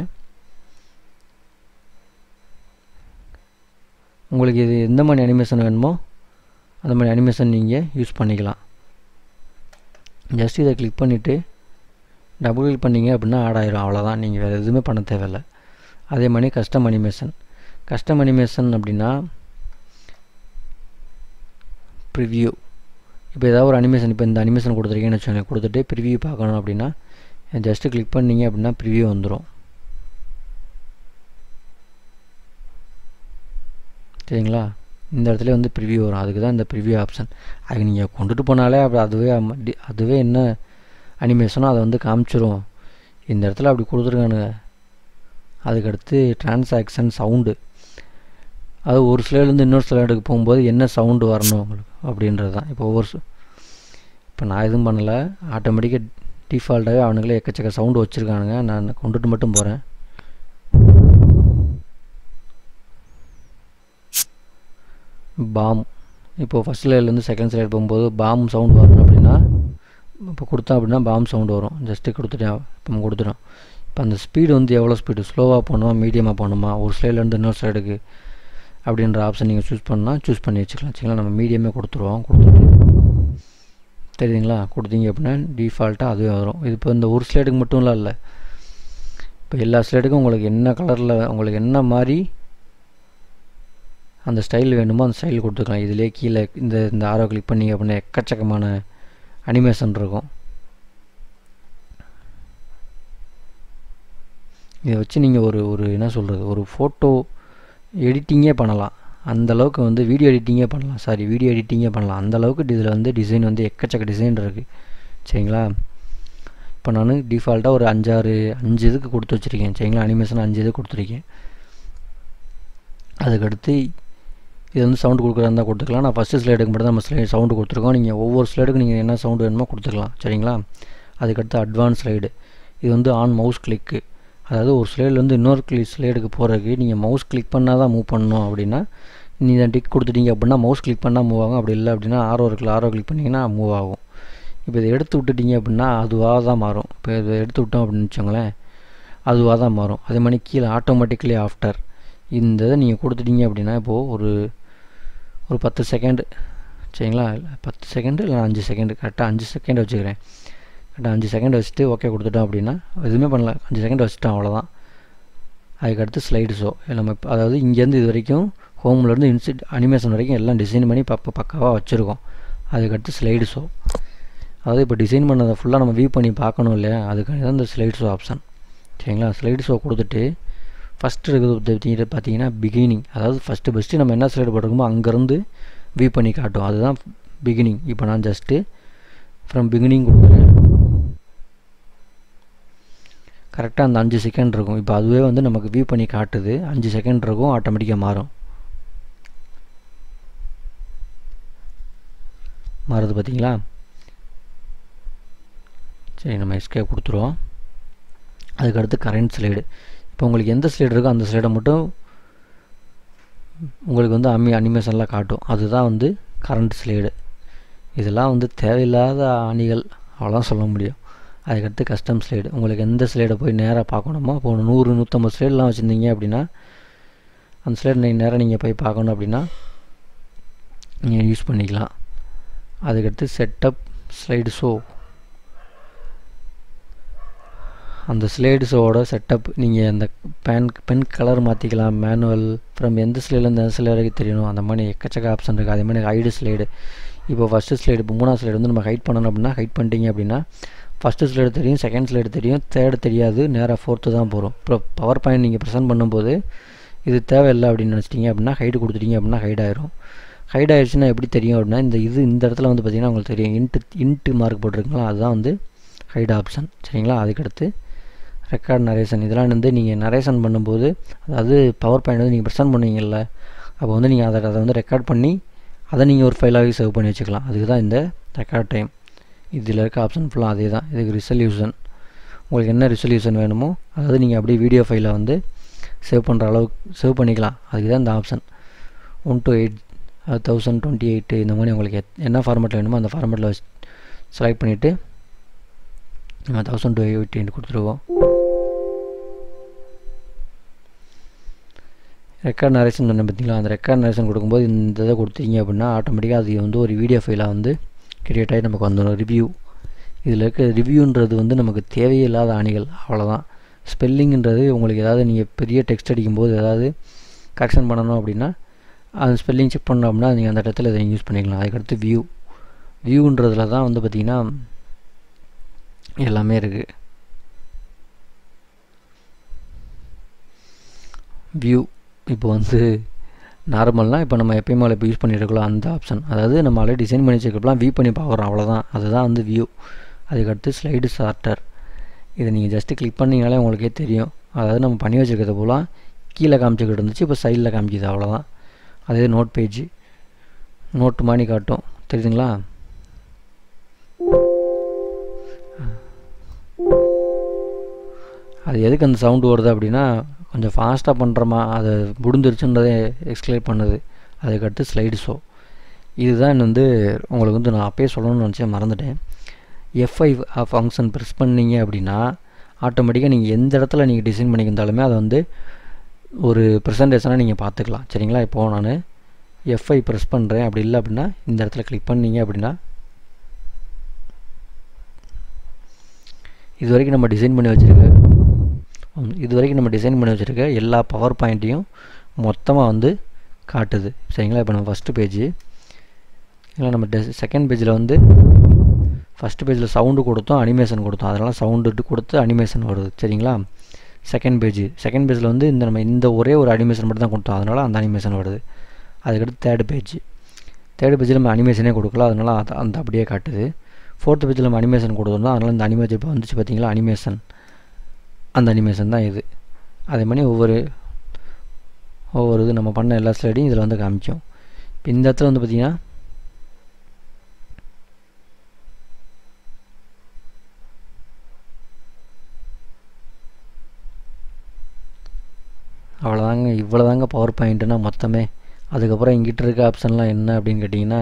உங்களுக்கு இது எந்த மாதிரி அனிமேஷன் வேணுமோ அந்த மாதிரி அனிமேஷன் நீங்கள் யூஸ் பண்ணிக்கலாம் ஜஸ்ட் இதை கிளிக் பண்ணிவிட்டு டபுள் கிளிக் பண்ணிங்க அப்படின்னா ஆட் ஆயிரும் அவ்வளோதான் நீங்கள் வேறு எதுவுமே பண்ண தேவையில்லை அதே மாதிரி கஸ்டம் அனிமேஷன் கஸ்டம் அனிமேஷன் அப்படின்னா ப்ரிவ்யூ இப்போ ஏதாவது ஒரு அனிமேஷன் இப்போ இந்த அனிமேஷன் கொடுத்துருக்கேன்னு வச்சுக்கோங்க கொடுத்துட்டு ப்ரிவ்யூ பார்க்கணும் அப்படின்னா ஜஸ்ட்டு கிளிக் பண்ணிங்க அப்படின்னா ப்ரிவ்யூ வந்துடும் சரிங்களா இந்த இடத்துல வந்து ப்ரிவ்யூ வரும் அதுக்கு தான் இந்த ப்ரிவ்யூ ஆப்ஷன் அது நீங்கள் கொண்டுட்டு போனாலே அப்படி அதுவே அதுவே என்ன அனிமேஷனோ அதை வந்து காமிச்சிரும் இந்த இடத்துல அப்படி கொடுத்துருக்கானுங்க அதுக்கடுத்து டிரான்சாக்ஷன் சவுண்டு அது ஒரு ஸ்லைட்லேருந்து இன்னொரு ஸ்லைடுக்கு போகும்போது என்ன சவுண்டு வரணும் உங்களுக்கு அப்படின்றது தான் இப்போ ஒவ்வொரு இப்போ நான் எதுவும் பண்ணலை ஆட்டோமேட்டிக்காக டிஃபால்ட்டாகவே அவனுங்களே எக்கச்சக்க சவுண்டு வச்சுருக்கானுங்க நான் கொண்டுட்டு மட்டும் போகிறேன் பாம் இப்போது ஃபஸ்ட் ஸ்லைட்லேருந்து செகண்ட் ஸ்லைட் போகும்போது பாம் சவுண்ட் வரணும் அப்படின்னா இப்போ கொடுத்தோம் அப்படின்னா பாம் சவுண்டு வரும் ஜஸ்ட்டு கொடுத்துட்டேன் இப்போ கொடுத்துட்டோம் இப்போ அந்த ஸ்பீடு வந்து எவ்வளோ ஸ்பீடு ஸ்லோவாக போகணுமா மீடியமாக போகணுமா ஒரு ஸ்லைட்லேருந்து இன்னொரு ஸ்லைடுக்கு அப்படின்ற ஆப்ஷன் நீங்கள் சூஸ் பண்ணால் சூஸ் பண்ணி வச்சுக்கலாம் வச்சுக்கலாம் நம்ம மீடியமே கொடுத்துருவோம் கொடுத்துட்டு தெரியுதுங்களா கொடுத்தீங்க அப்படின்னா டிஃபால்ட்டாக அதுவே வரும் இது இப்போ இந்த ஒரு ஸ்லைடுக்கு மட்டும்லாம் இல்லை இப்போ எல்லா ஸ்லைடுக்கும் உங்களுக்கு என்ன கலரில் உங்களுக்கு என்ன மாதிரி அந்த ஸ்டைல் வேணுமோ அந்த ஸ்டைல் கொடுத்துக்கலாம் இதிலே கீழே இந்த இந்த ஆரோ கிளிக் பண்ணிங்க அப்படின்னா எக்கச்சக்கமான அனிமேஷன் இருக்கும் இதை வச்சு நீங்கள் ஒரு ஒரு என்ன சொல்கிறது ஒரு ஃபோட்டோ எடிட்டிங்கே பண்ணலாம் அந்த அளவுக்கு வந்து வீடியோ எடிட்டிங்கே பண்ணலாம் சாரி வீடியோ எடிட்டிங்கே பண்ணலாம் அந்த அளவுக்கு இதில் வந்து டிசைன் வந்து எக்கச்சக்க டிசைன் இருக்குது சரிங்களா இப்போ நான் டிஃபால்ட்டாக ஒரு அஞ்சாறு அஞ்சு இதுக்கு கொடுத்து வச்சுருக்கேன் சரிங்களா அனிமேஷன் அஞ்சு இது கொடுத்துருக்கேன் அதுக்கடுத்து இது வந்து சவுண்டு கொடுக்குறதா இருந்தால் கொடுத்துக்கலாம் நான் ஃபஸ்ட்டு ஸ்லைடுக்கு மட்டும் தான் நம்ம ஸ்லைடு சவுண்டு கொடுத்துருக்கோம் நீங்கள் ஒவ்வொரு ஸ்லைடுக்கும் நீங்கள் என்ன சவுண்டு வேணுமோ கொடுத்துக்கலாம் சரிங்களா அதுக்கடுத்து அட்வான்ஸ் ஸ்லைடு இது வந்து ஆன் மவுஸ் கிளிக்கு அதாவது ஒரு ஸ்லைட்லேருந்து இன்னொரு கிளிக் ஸ்லைடுக்கு போகிறதுக்கு நீங்கள் மவுஸ் கிளிக் பண்ணால் தான் மூவ் பண்ணணும் அப்படின்னா நீங்கள் டிக் கொடுத்துட்டீங்க அப்படின்னா மவுஸ் கிளிக் பண்ணால் மூவ் ஆகும் அப்படி இல்லை அப்படின்னா ஆரோ இருக்குல்ல ஆரோ கிளிக் பண்ணிங்கன்னா மூவ் ஆகும் இப்போ இதை எடுத்து விட்டுட்டீங்க அப்படின்னா அதுவாக தான் மாறும் இப்போ இதை எடுத்து விட்டோம் அப்படின்னு வச்சுக்கோங்களேன் அதுவாக தான் மாறும் அதே மாதிரி கீழே ஆட்டோமேட்டிக்கலி ஆஃப்டர் இந்த இதை நீங்கள் கொடுத்துட்டீங்க அப்படின்னா இப்போது ஒரு ஒரு பத்து செகண்டு சரிங்களா பத்து செகண்டு இல்லை அஞ்சு செகண்டு கரெக்டாக அஞ்சு செகண்ட் வச்சுக்கிறேன் கரெக்டாக அஞ்சு செகண்ட் வச்சுட்டு ஓகே கொடுத்துட்டோம் அப்படின்னா எதுவுமே பண்ணல அஞ்சு செகண்ட் வச்சுட்டோம் அவ்வளோதான் அதுக்கடுத்து ஸ்லைடு ஷோ நம்ம இப்போ அதாவது இங்கேருந்து இது வரைக்கும் ஹோம்லேருந்து இன்சிட் அனிமேஷன் வரைக்கும் எல்லாம் டிசைன் பண்ணி பப்ப பக்காவாக வச்சுருக்கோம் அதுக்கடுத்து ஸ்லைடு ஷோ அதாவது இப்போ டிசைன் பண்ணதை ஃபுல்லாக நம்ம வியூ பண்ணி பார்க்கணும் இல்லையா அதுக்காக தான் இந்த ஸ்லைடு ஷோ ஆப்ஷன் சரிங்களா ஸ்லைடு ஷோ கொடுத்துட்டு ஃபஸ்ட்டு இருக்கிறது பார்த்தீங்கன்னா பிகினிங் அதாவது ஃபஸ்ட்டு பெஸ்ட்டு நம்ம என்ன ஸ்லைடு போட்டிருக்கோமோ அங்கேருந்து வியூ பண்ணி காட்டும் அதுதான் பிகினிங் இப்போ நான் ஜஸ்ட்டு ஃப்ரம் பிகினிங் கொடுக்குறேன் கரெக்டாக அந்த அஞ்சு செகண்ட் இருக்கும் இப்போ அதுவே வந்து நமக்கு வியூ பண்ணி காட்டுது அஞ்சு செகண்ட் இருக்கும் ஆட்டோமேட்டிக்காக மாறும் மாறுது பார்த்தீங்களா சரி நம்ம எஸ்கே கொடுத்துருவோம் அதுக்கடுத்து கரண்ட் ஸ்லைடு இப்போ உங்களுக்கு எந்த ஸ்லைடு இருக்கோ அந்த ஸ்லைடை மட்டும் உங்களுக்கு வந்து அம்மி அனிமேஷன்லாம் காட்டும் அதுதான் வந்து கரண்ட் ஸ்லைடு இதெல்லாம் வந்து தேவையில்லாத அணிகள் அவ்வளோதான் சொல்ல முடியும் அதுக்கடுத்து கஸ்டம் ஸ்லைடு உங்களுக்கு எந்த ஸ்லைடை போய் நேராக பார்க்கணுமோ இப்போ ஒரு நூறு நூற்றம்பது ஸ்லைடெலாம் வச்சுருந்தீங்க அப்படின்னா அந்த ஸ்லைடு நீங்கள் நேராக நீங்கள் போய் பார்க்கணும் அப்படின்னா நீங்கள் யூஸ் பண்ணிக்கலாம் அதுக்கடுத்து செட்டப் ஸ்லைடு ஷோ அந்த ஸ்லைடு ஷோவோட செட்டப் நீங்கள் அந்த பேன் பென் கலர் மாற்றிக்கலாம் மேனுவல் ஃப்ரம் எந்த ஸ்லைட்லேருந்து எந்த ஸ்லைடு வரைக்கும் தெரியணும் அந்த மாதிரி எக்கச்சக்க ஆப்ஷன் இருக்குது அதே மாதிரி ஹைடு ஸ்லைடு இப்போ ஃபஸ்ட்டு ஸ்லைடு இப்போ மூணாவது ஸ்லைடு வந்து நம்ம ஹைட் பண்ணணும் அப்படின்னா ஹைட் பண்ணிட்டீங்க அப்படின்னா ஃபஸ்ட்டு ஸ்லைடு தெரியும் செகண்ட் ஸ்லைடு தெரியும் தேர்டு தெரியாது நேராக ஃபோர்த்து தான் போகிறோம் இப்போ பவர் பாயிண்ட் நீங்கள் ப்ரெசென்ட் பண்ணும்போது இது தேவையில்லை அப்படின்னு நினச்சிட்டிங்க அப்படின்னா ஹைடு கொடுத்துட்டீங்க அப்படின்னா ஹைட் ஆயிரும் ஹைட் ஆயிடுச்சுன்னா எப்படி தெரியும் அப்படின்னா இந்த இது இந்த இடத்துல வந்து பார்த்திங்கன்னா உங்களுக்கு தெரியும் இன்ட்டு இன்ட்டு மார்க் போட்டிருக்கீங்களா அதுதான் வந்து ஹைட் ஆப்ஷன் சரிங்களா அதுக்கடுத்து ரெக்கார்ட் நரேஷன் இதெல்லாம் வந்து நீங்கள் நரேஷன் பண்ணும்போது அதாவது பவர் பாயிண்ட் வந்து நீங்கள் ப்ரெசென்ட் பண்ணுவீங்கல்ல அப்போ வந்து நீங்கள் அதை அதை வந்து ரெக்கார்ட் பண்ணி அதை நீங்கள் ஒரு ஃபைலாகவே சேவ் பண்ணி வச்சுக்கலாம் அதுக்கு தான் இந்த ரெக்கார்ட் டைம் இதில் இருக்க ஆப்ஷன் ஃபுல்லாக அதே தான் இதுக்கு ரிசல்யூஷன் உங்களுக்கு என்ன ரிசல்யூஷன் வேணுமோ அதாவது நீங்கள் அப்படியே வீடியோ ஃபைலை வந்து சேவ் பண்ணுற அளவுக்கு சேவ் பண்ணிக்கலாம் அதுக்கு தான் இந்த option one two eight thousand twenty eight இந்த மாதிரி உங்களுக்கு என்ன ஃபார்மேட்டில் வேணுமோ அந்த ஃபார்மேட்டில் வச்சு செலக்ட் பண்ணிவிட்டு நம்ம தௌசண்ட் டூ எயிட்டின் கொடுத்துருவோம் ரெக்கார்ட் நரேஷன் சொன்ன பார்த்தீங்களா அந்த ரெக்கார்ட் நரேஷன் கொடுக்கும்போது இந்த இதை கொடுத்தீங்க அப்படின்னா ஆட்டோமேட்டிக்காக அது வந்து ஒரு வீடியோ ஃபைலாக வந்து கிரியேட் ஆகி நமக்கு வந்துடும் ரிவ்யூ இதில் இருக்க ரிவ்யூன்றது வந்து நமக்கு தேவையில்லாத அணிகள் அவ்வளோதான் ஸ்பெல்லிங்ன்றது உங்களுக்கு ஏதாவது நீங்கள் பெரிய டெக்ஸ்ட் அடிக்கும்போது ஏதாவது கரெக்ஷன் பண்ணணும் அப்படின்னா அது ஸ்பெல்லிங் செக் பண்ணோம் அப்படின்னா நீங்கள் அந்த இடத்துல இதை யூஸ் பண்ணிக்கலாம் அதுக்கடுத்து வியூ வியூன்றதுல தான் வந்து பார்த்திங்கன்னா எல்லாமே இருக்குது வியூ இப்போ வந்து நார்மல்னால் இப்போ நம்ம எப்பயுமே இப்போ யூஸ் பண்ணிட்டுருக்கலாம் அந்த ஆப்ஷன் அதாவது நம்ம ஆல்ரெடி டிசைன் பண்ணி வச்சுருக்கலாம் வியூ பண்ணி பார்க்குறோம் அவ்வளோதான் அதுதான் வந்து வியூ அதுக்கடுத்து ஸ்லைடு சார்ட்டர் இதை நீங்கள் ஜஸ்ட்டு கிளிக் பண்ணிங்கனாலே உங்களுக்கே தெரியும் அதாவது நம்ம பண்ணி வச்சுருக்கிறது போல் கீழே காமிச்சிக்கிட்டு இருந்துச்சு இப்போ சைடில் காமிக்குது அவ்வளோதான் அதே நோட் பேஜ் நோட்டு மாதிரி காட்டும் தெரியுதுங்களா அது எதுக்கு அந்த சவுண்டு வருது அப்படின்னா கொஞ்சம் ஃபாஸ்ட்டாக பண்ணுறோமா அதை முடிஞ்சிருச்சுன்றதை எக்ஸ்பிளைன் பண்ணுது அதுக்கடுத்து ஸ்லைடு ஷோ இதுதான் வந்து உங்களுக்கு வந்து நான் அப்பயே சொல்லணும்னு நினச்சேன் மறந்துட்டேன் எஃப்ஐ ஃபங்க்ஷன் ப்ரெஸ் பண்ணீங்க அப்படின்னா ஆட்டோமேட்டிக்காக நீங்கள் எந்த இடத்துல நீங்கள் டிசைன் பண்ணியிருந்தாலுமே அதை வந்து ஒரு ப்ரெசன்டேஷனாக நீங்கள் பார்த்துக்கலாம் சரிங்களா இப்போது நான் எஃப்ஐ ப்ரெஸ் பண்ணுறேன் அப்படி இல்லை அப்படின்னா இந்த இடத்துல கிளிக் பண்ணீங்க அப்படின்னா இது வரைக்கும் நம்ம டிசைன் பண்ணி வச்சுருக்க இது வரைக்கும் நம்ம டிசைன் பண்ணி வச்சுருக்க எல்லா பவர் பாயிண்ட்டையும் மொத்தமாக வந்து காட்டுது சரிங்களா இப்போ நம்ம ஃபஸ்ட்டு பேஜ் இல்லை நம்ம டெ செகண்ட் பேஜில் வந்து ஃபஸ்ட்டு பேஜில் சவுண்டு கொடுத்தோம் அனிமேஷன் கொடுத்தோம் அதனால் சவுண்டு கொடுத்து அனிமேஷன் வருது சரிங்களா செகண்ட் பேஜ் செகண்ட் பேஜில் வந்து இந்த நம்ம இந்த ஒரே ஒரு அனிமேஷன் மட்டும் தான் கொடுத்தோம் அதனால் அந்த அனிமேஷன் வருது அதுக்கடுத்து தேர்ட் பேஜ் தேர்ட் பேஜில் நம்ம அனிமேஷனே கொடுக்கல அதனால் அது அந்த அப்படியே காட்டுது ஃபோர்த் பேஜில் நம்ம அனிமேஷன் கொடுத்தோம்னா அதனால் இந்த அனிமேஷன் இப்போ வந்துச்சு பார்த்தீங்களா அனிமேஷன் அந்த அனிமேஷன் தான் இது அதே மாதிரி ஒவ்வொரு ஒவ்வொரு இது நம்ம பண்ண எல்லா ஸ்லைடையும் இதில் வந்து காமிக்கும் இப்போ இந்த இடத்துல வந்து பார்த்திங்கன்னா அவ்வளோதாங்க இவ்வளோதாங்க பவர் பாயிண்ட்டுனா மொத்தமே அதுக்கப்புறம் எங்கிட்ட இருக்க ஆப்ஷன்லாம் என்ன அப்படின்னு கேட்டிங்கன்னா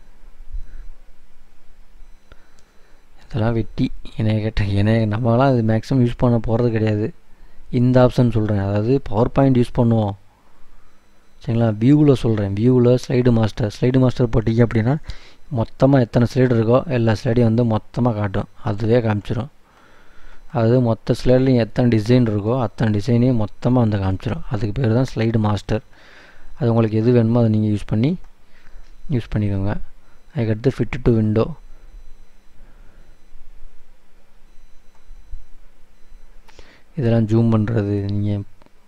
இதெல்லாம் வெட்டி என்னைய கேட்ட என்னைய நம்மளாம் இது மேக்ஸிமம் யூஸ் பண்ண போகிறது கிடையாது இந்த ஆப்ஷன் சொல்கிறேன் அதாவது பவர் பாயிண்ட் யூஸ் பண்ணுவோம் சரிங்களா வியூவில் சொல்கிறேன் வியூவில் ஸ்லைடு மாஸ்டர் ஸ்லைடு மாஸ்டர் போட்டிங்க அப்படின்னா மொத்தமாக எத்தனை ஸ்லைடு இருக்கோ எல்லா ஸ்லைடையும் வந்து மொத்தமாக காட்டும் அதுவே காமிச்சிடும் அதாவது மொத்த ஸ்லைட்லையும் எத்தனை டிசைன் இருக்கோ அத்தனை டிசைனையும் மொத்தமாக வந்து காமிச்சிடும் அதுக்கு பேர் தான் ஸ்லைடு மாஸ்டர் அது உங்களுக்கு எது வேணுமோ அதை நீங்கள் யூஸ் பண்ணி யூஸ் பண்ணிக்கோங்க அதுக்கடுத்து ஃபிட்டு டு விண்டோ இதெல்லாம் ஜூம் பண்ணுறது நீங்கள்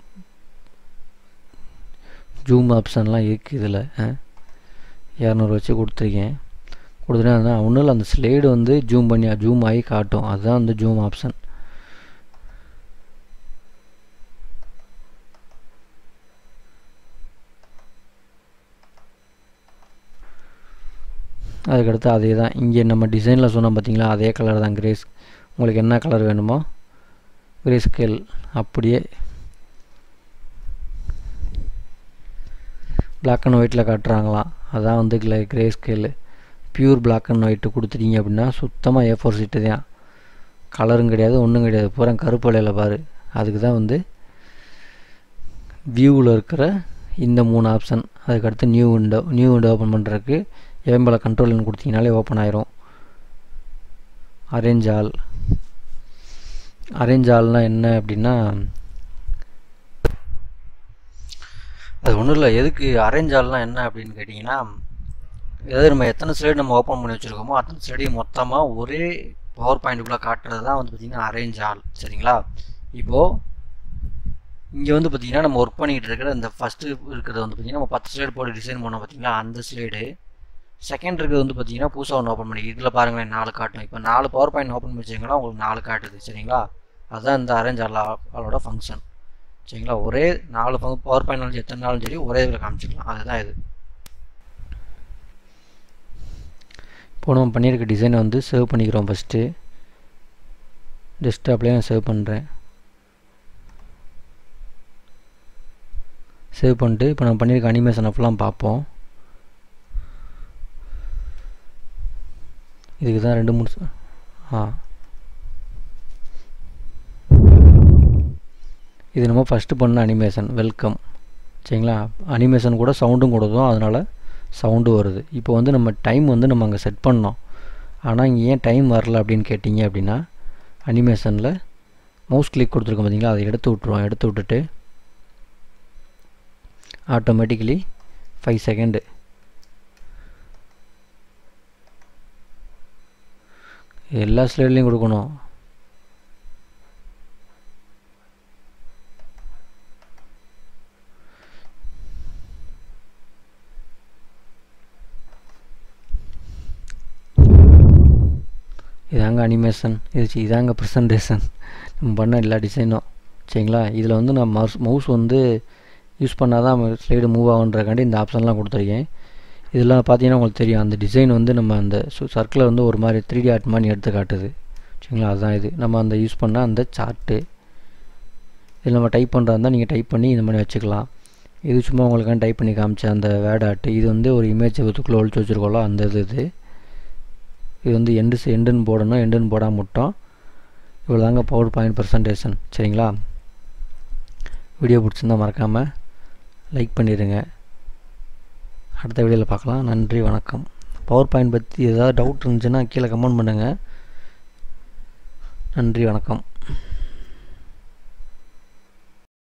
ஜூம் ஆப்ஷன்லாம் இருக்குது இதில் இரநூறு வச்சு கொடுத்துருக்கேன் கொடுத்துட்டேன் ஒன்றும் இல்லை அந்த ஸ்லைடு வந்து ஜூம் பண்ணி ஜூம் ஆகி காட்டும் அதுதான் வந்து ஜூம் ஆப்ஷன் அதுக்கடுத்து அதே தான் இங்கே நம்ம டிசைனில் சொன்னோம் பார்த்தீங்களா அதே கலர் தான் கிரேஸ் உங்களுக்கு என்ன கலர் வேணுமோ கிரே ஸ்கேல் அப்படியே பிளாக் அண்ட் ஒயிட்டில் காட்டுறாங்களாம் அதான் வந்து grey scale pure black and white கொடுத்துட்டீங்க அப்படின்னா சுத்தமாக ஏ ஃபோர் சீட்டு தான் கலரும் கிடையாது ஒன்றும் கிடையாது பூரா கருப்பு வலையில் பாரு அதுக்கு தான் வந்து வியூவில் இருக்கிற இந்த மூணு ஆப்ஷன் அதுக்கடுத்து new window new window open பண்ணுறதுக்கு எவம்பல கண்ட்ரோல்னு கொடுத்தீங்கனாலே ஓப்பன் ஆயிரும் அரேஞ்ச் ஆல் அரேஞ்ச் ஆல்னால் என்ன அப்படின்னா அது ஒன்றும் இல்லை எதுக்கு அரேஞ்ச் ஆல்னால் என்ன அப்படின்னு கேட்டிங்கன்னா ஏதாவது நம்ம எத்தனை ஸ்லைடு நம்ம ஓப்பன் பண்ணி வச்சுருக்கோமோ அத்தனை ஸ்லைடையும் மொத்தமாக ஒரே பவர் பாயிண்ட்டுக்குள்ளே காட்டுறது தான் வந்து பார்த்திங்கன்னா அரேஞ்ச் ஆல் சரிங்களா இப்போது இங்கே வந்து பார்த்திங்கன்னா நம்ம ஒர்க் பண்ணிகிட்டு இருக்கிற இந்த ஃபஸ்ட்டு இருக்கிறது வந்து பார்த்திங்கன்னா நம்ம பத்து ஸ்லைடு போட்டு டிசைன் பண்ணோம் பார்த்திங்களா அந்த ஸ்லைடு செகண்ட் இருக்கிறது வந்து பார்த்தீங்கன்னா புதுசாக ஒன்று ஓப்பன் பண்ணி இதில் பாருங்களேன் நாலு காட்டும் இப்போ நாலு பவர் பாயிண்ட் ஓப்பன் பண்ணி வச்சிங்கன்னா உங்களுக்கு நாலு காட்டுது சரிங்களா அதுதான் இந்த அரேஞ்ச் ஆல் ஆளோட ஃபங்க்ஷன் சரிங்களா ஒரே நாலு பவர் பாயிண்ட் எத்தனை நாளும் சரி ஒரே இதில் காமிச்சிக்கலாம் அதுதான் இது இப்போ நம்ம பண்ணியிருக்க டிசைனை வந்து சேவ் பண்ணிக்கிறோம் ஃபஸ்ட்டு டெஸ்க்டாப்லேயே நான் சேவ் பண்ணுறேன் சேவ் பண்ணிட்டு இப்போ நம்ம பண்ணியிருக்க அனிமேஷனை ஃபுல்லாக பார்ப்போம் இதுக்கு தான் ரெண்டு மூணு ஆ இது நம்ம ஃபஸ்ட்டு பண்ண அனிமேஷன் வெல்கம் சரிங்களா அனிமேஷன் கூட சவுண்டும் கொடுத்தோம் அதனால் சவுண்டு வருது இப்போ வந்து நம்ம டைம் வந்து நம்ம அங்கே செட் பண்ணோம் ஆனால் இங்கே ஏன் டைம் வரல அப்படின்னு கேட்டிங்க அப்படின்னா அனிமேஷனில் மவுஸ் கிளிக் கொடுத்துருக்கோம் பார்த்தீங்களா அதை எடுத்து விட்ருவோம் எடுத்து விட்டுட்டு ஆட்டோமேட்டிக்கலி ஃபைவ் செகண்டு எல்லா ஸ்லைட்லேயும் கொடுக்கணும் இதாங்க அனிமேஷன் இது இதாங்க ப்ரெசன்டேஷன் நம்ம பண்ண எல்லா டிசைனும் சரிங்களா இதில் வந்து நான் மவுஸ் மவுஸ் வந்து யூஸ் பண்ணால் தான் ஸ்லைடு மூவ் ஆகுன்றக்காண்டி இந்த ஆப்ஷன்லாம் கொடுத்துருக்கேன் இதெல்லாம் பார்த்தீங்கன்னா உங்களுக்கு தெரியும் அந்த டிசைன் வந்து நம்ம அந்த சர்க்கிளை வந்து ஒரு மாதிரி த்ரீ டி ஆர்ட் மாதிரி எடுத்து காட்டுது சரிங்களா அதுதான் இது நம்ம அந்த யூஸ் பண்ணால் அந்த சார்ட்டு இதில் நம்ம டைப் பண்ணுறதா இருந்தால் நீங்கள் டைப் பண்ணி இந்த மாதிரி வச்சுக்கலாம் இது சும்மா உங்களுக்கான டைப் பண்ணி காமிச்ச அந்த வேர்ட் ஆர்ட்டு இது வந்து ஒரு இமேஜ் ஒத்துக்குள்ளே ஒழிச்சு வச்சுருக்கோம்ல அந்த இது இது இது வந்து எண்டு எண்டுன்னு போடணும் எண்டுன்னு போடாமல் விட்டோம் இவ்வளோ தாங்க பவர் பாயிண்ட் பர்சன்டேஷன் சரிங்களா வீடியோ பிடிச்சிருந்தால் மறக்காமல் லைக் பண்ணிடுங்க அடுத்த வீடியோவில் பார்க்கலாம் நன்றி வணக்கம் பவர் பாயிண்ட் பற்றி ஏதாவது டவுட் இருந்துச்சுன்னா கீழே கமெண்ட் பண்ணுங்கள் நன்றி வணக்கம்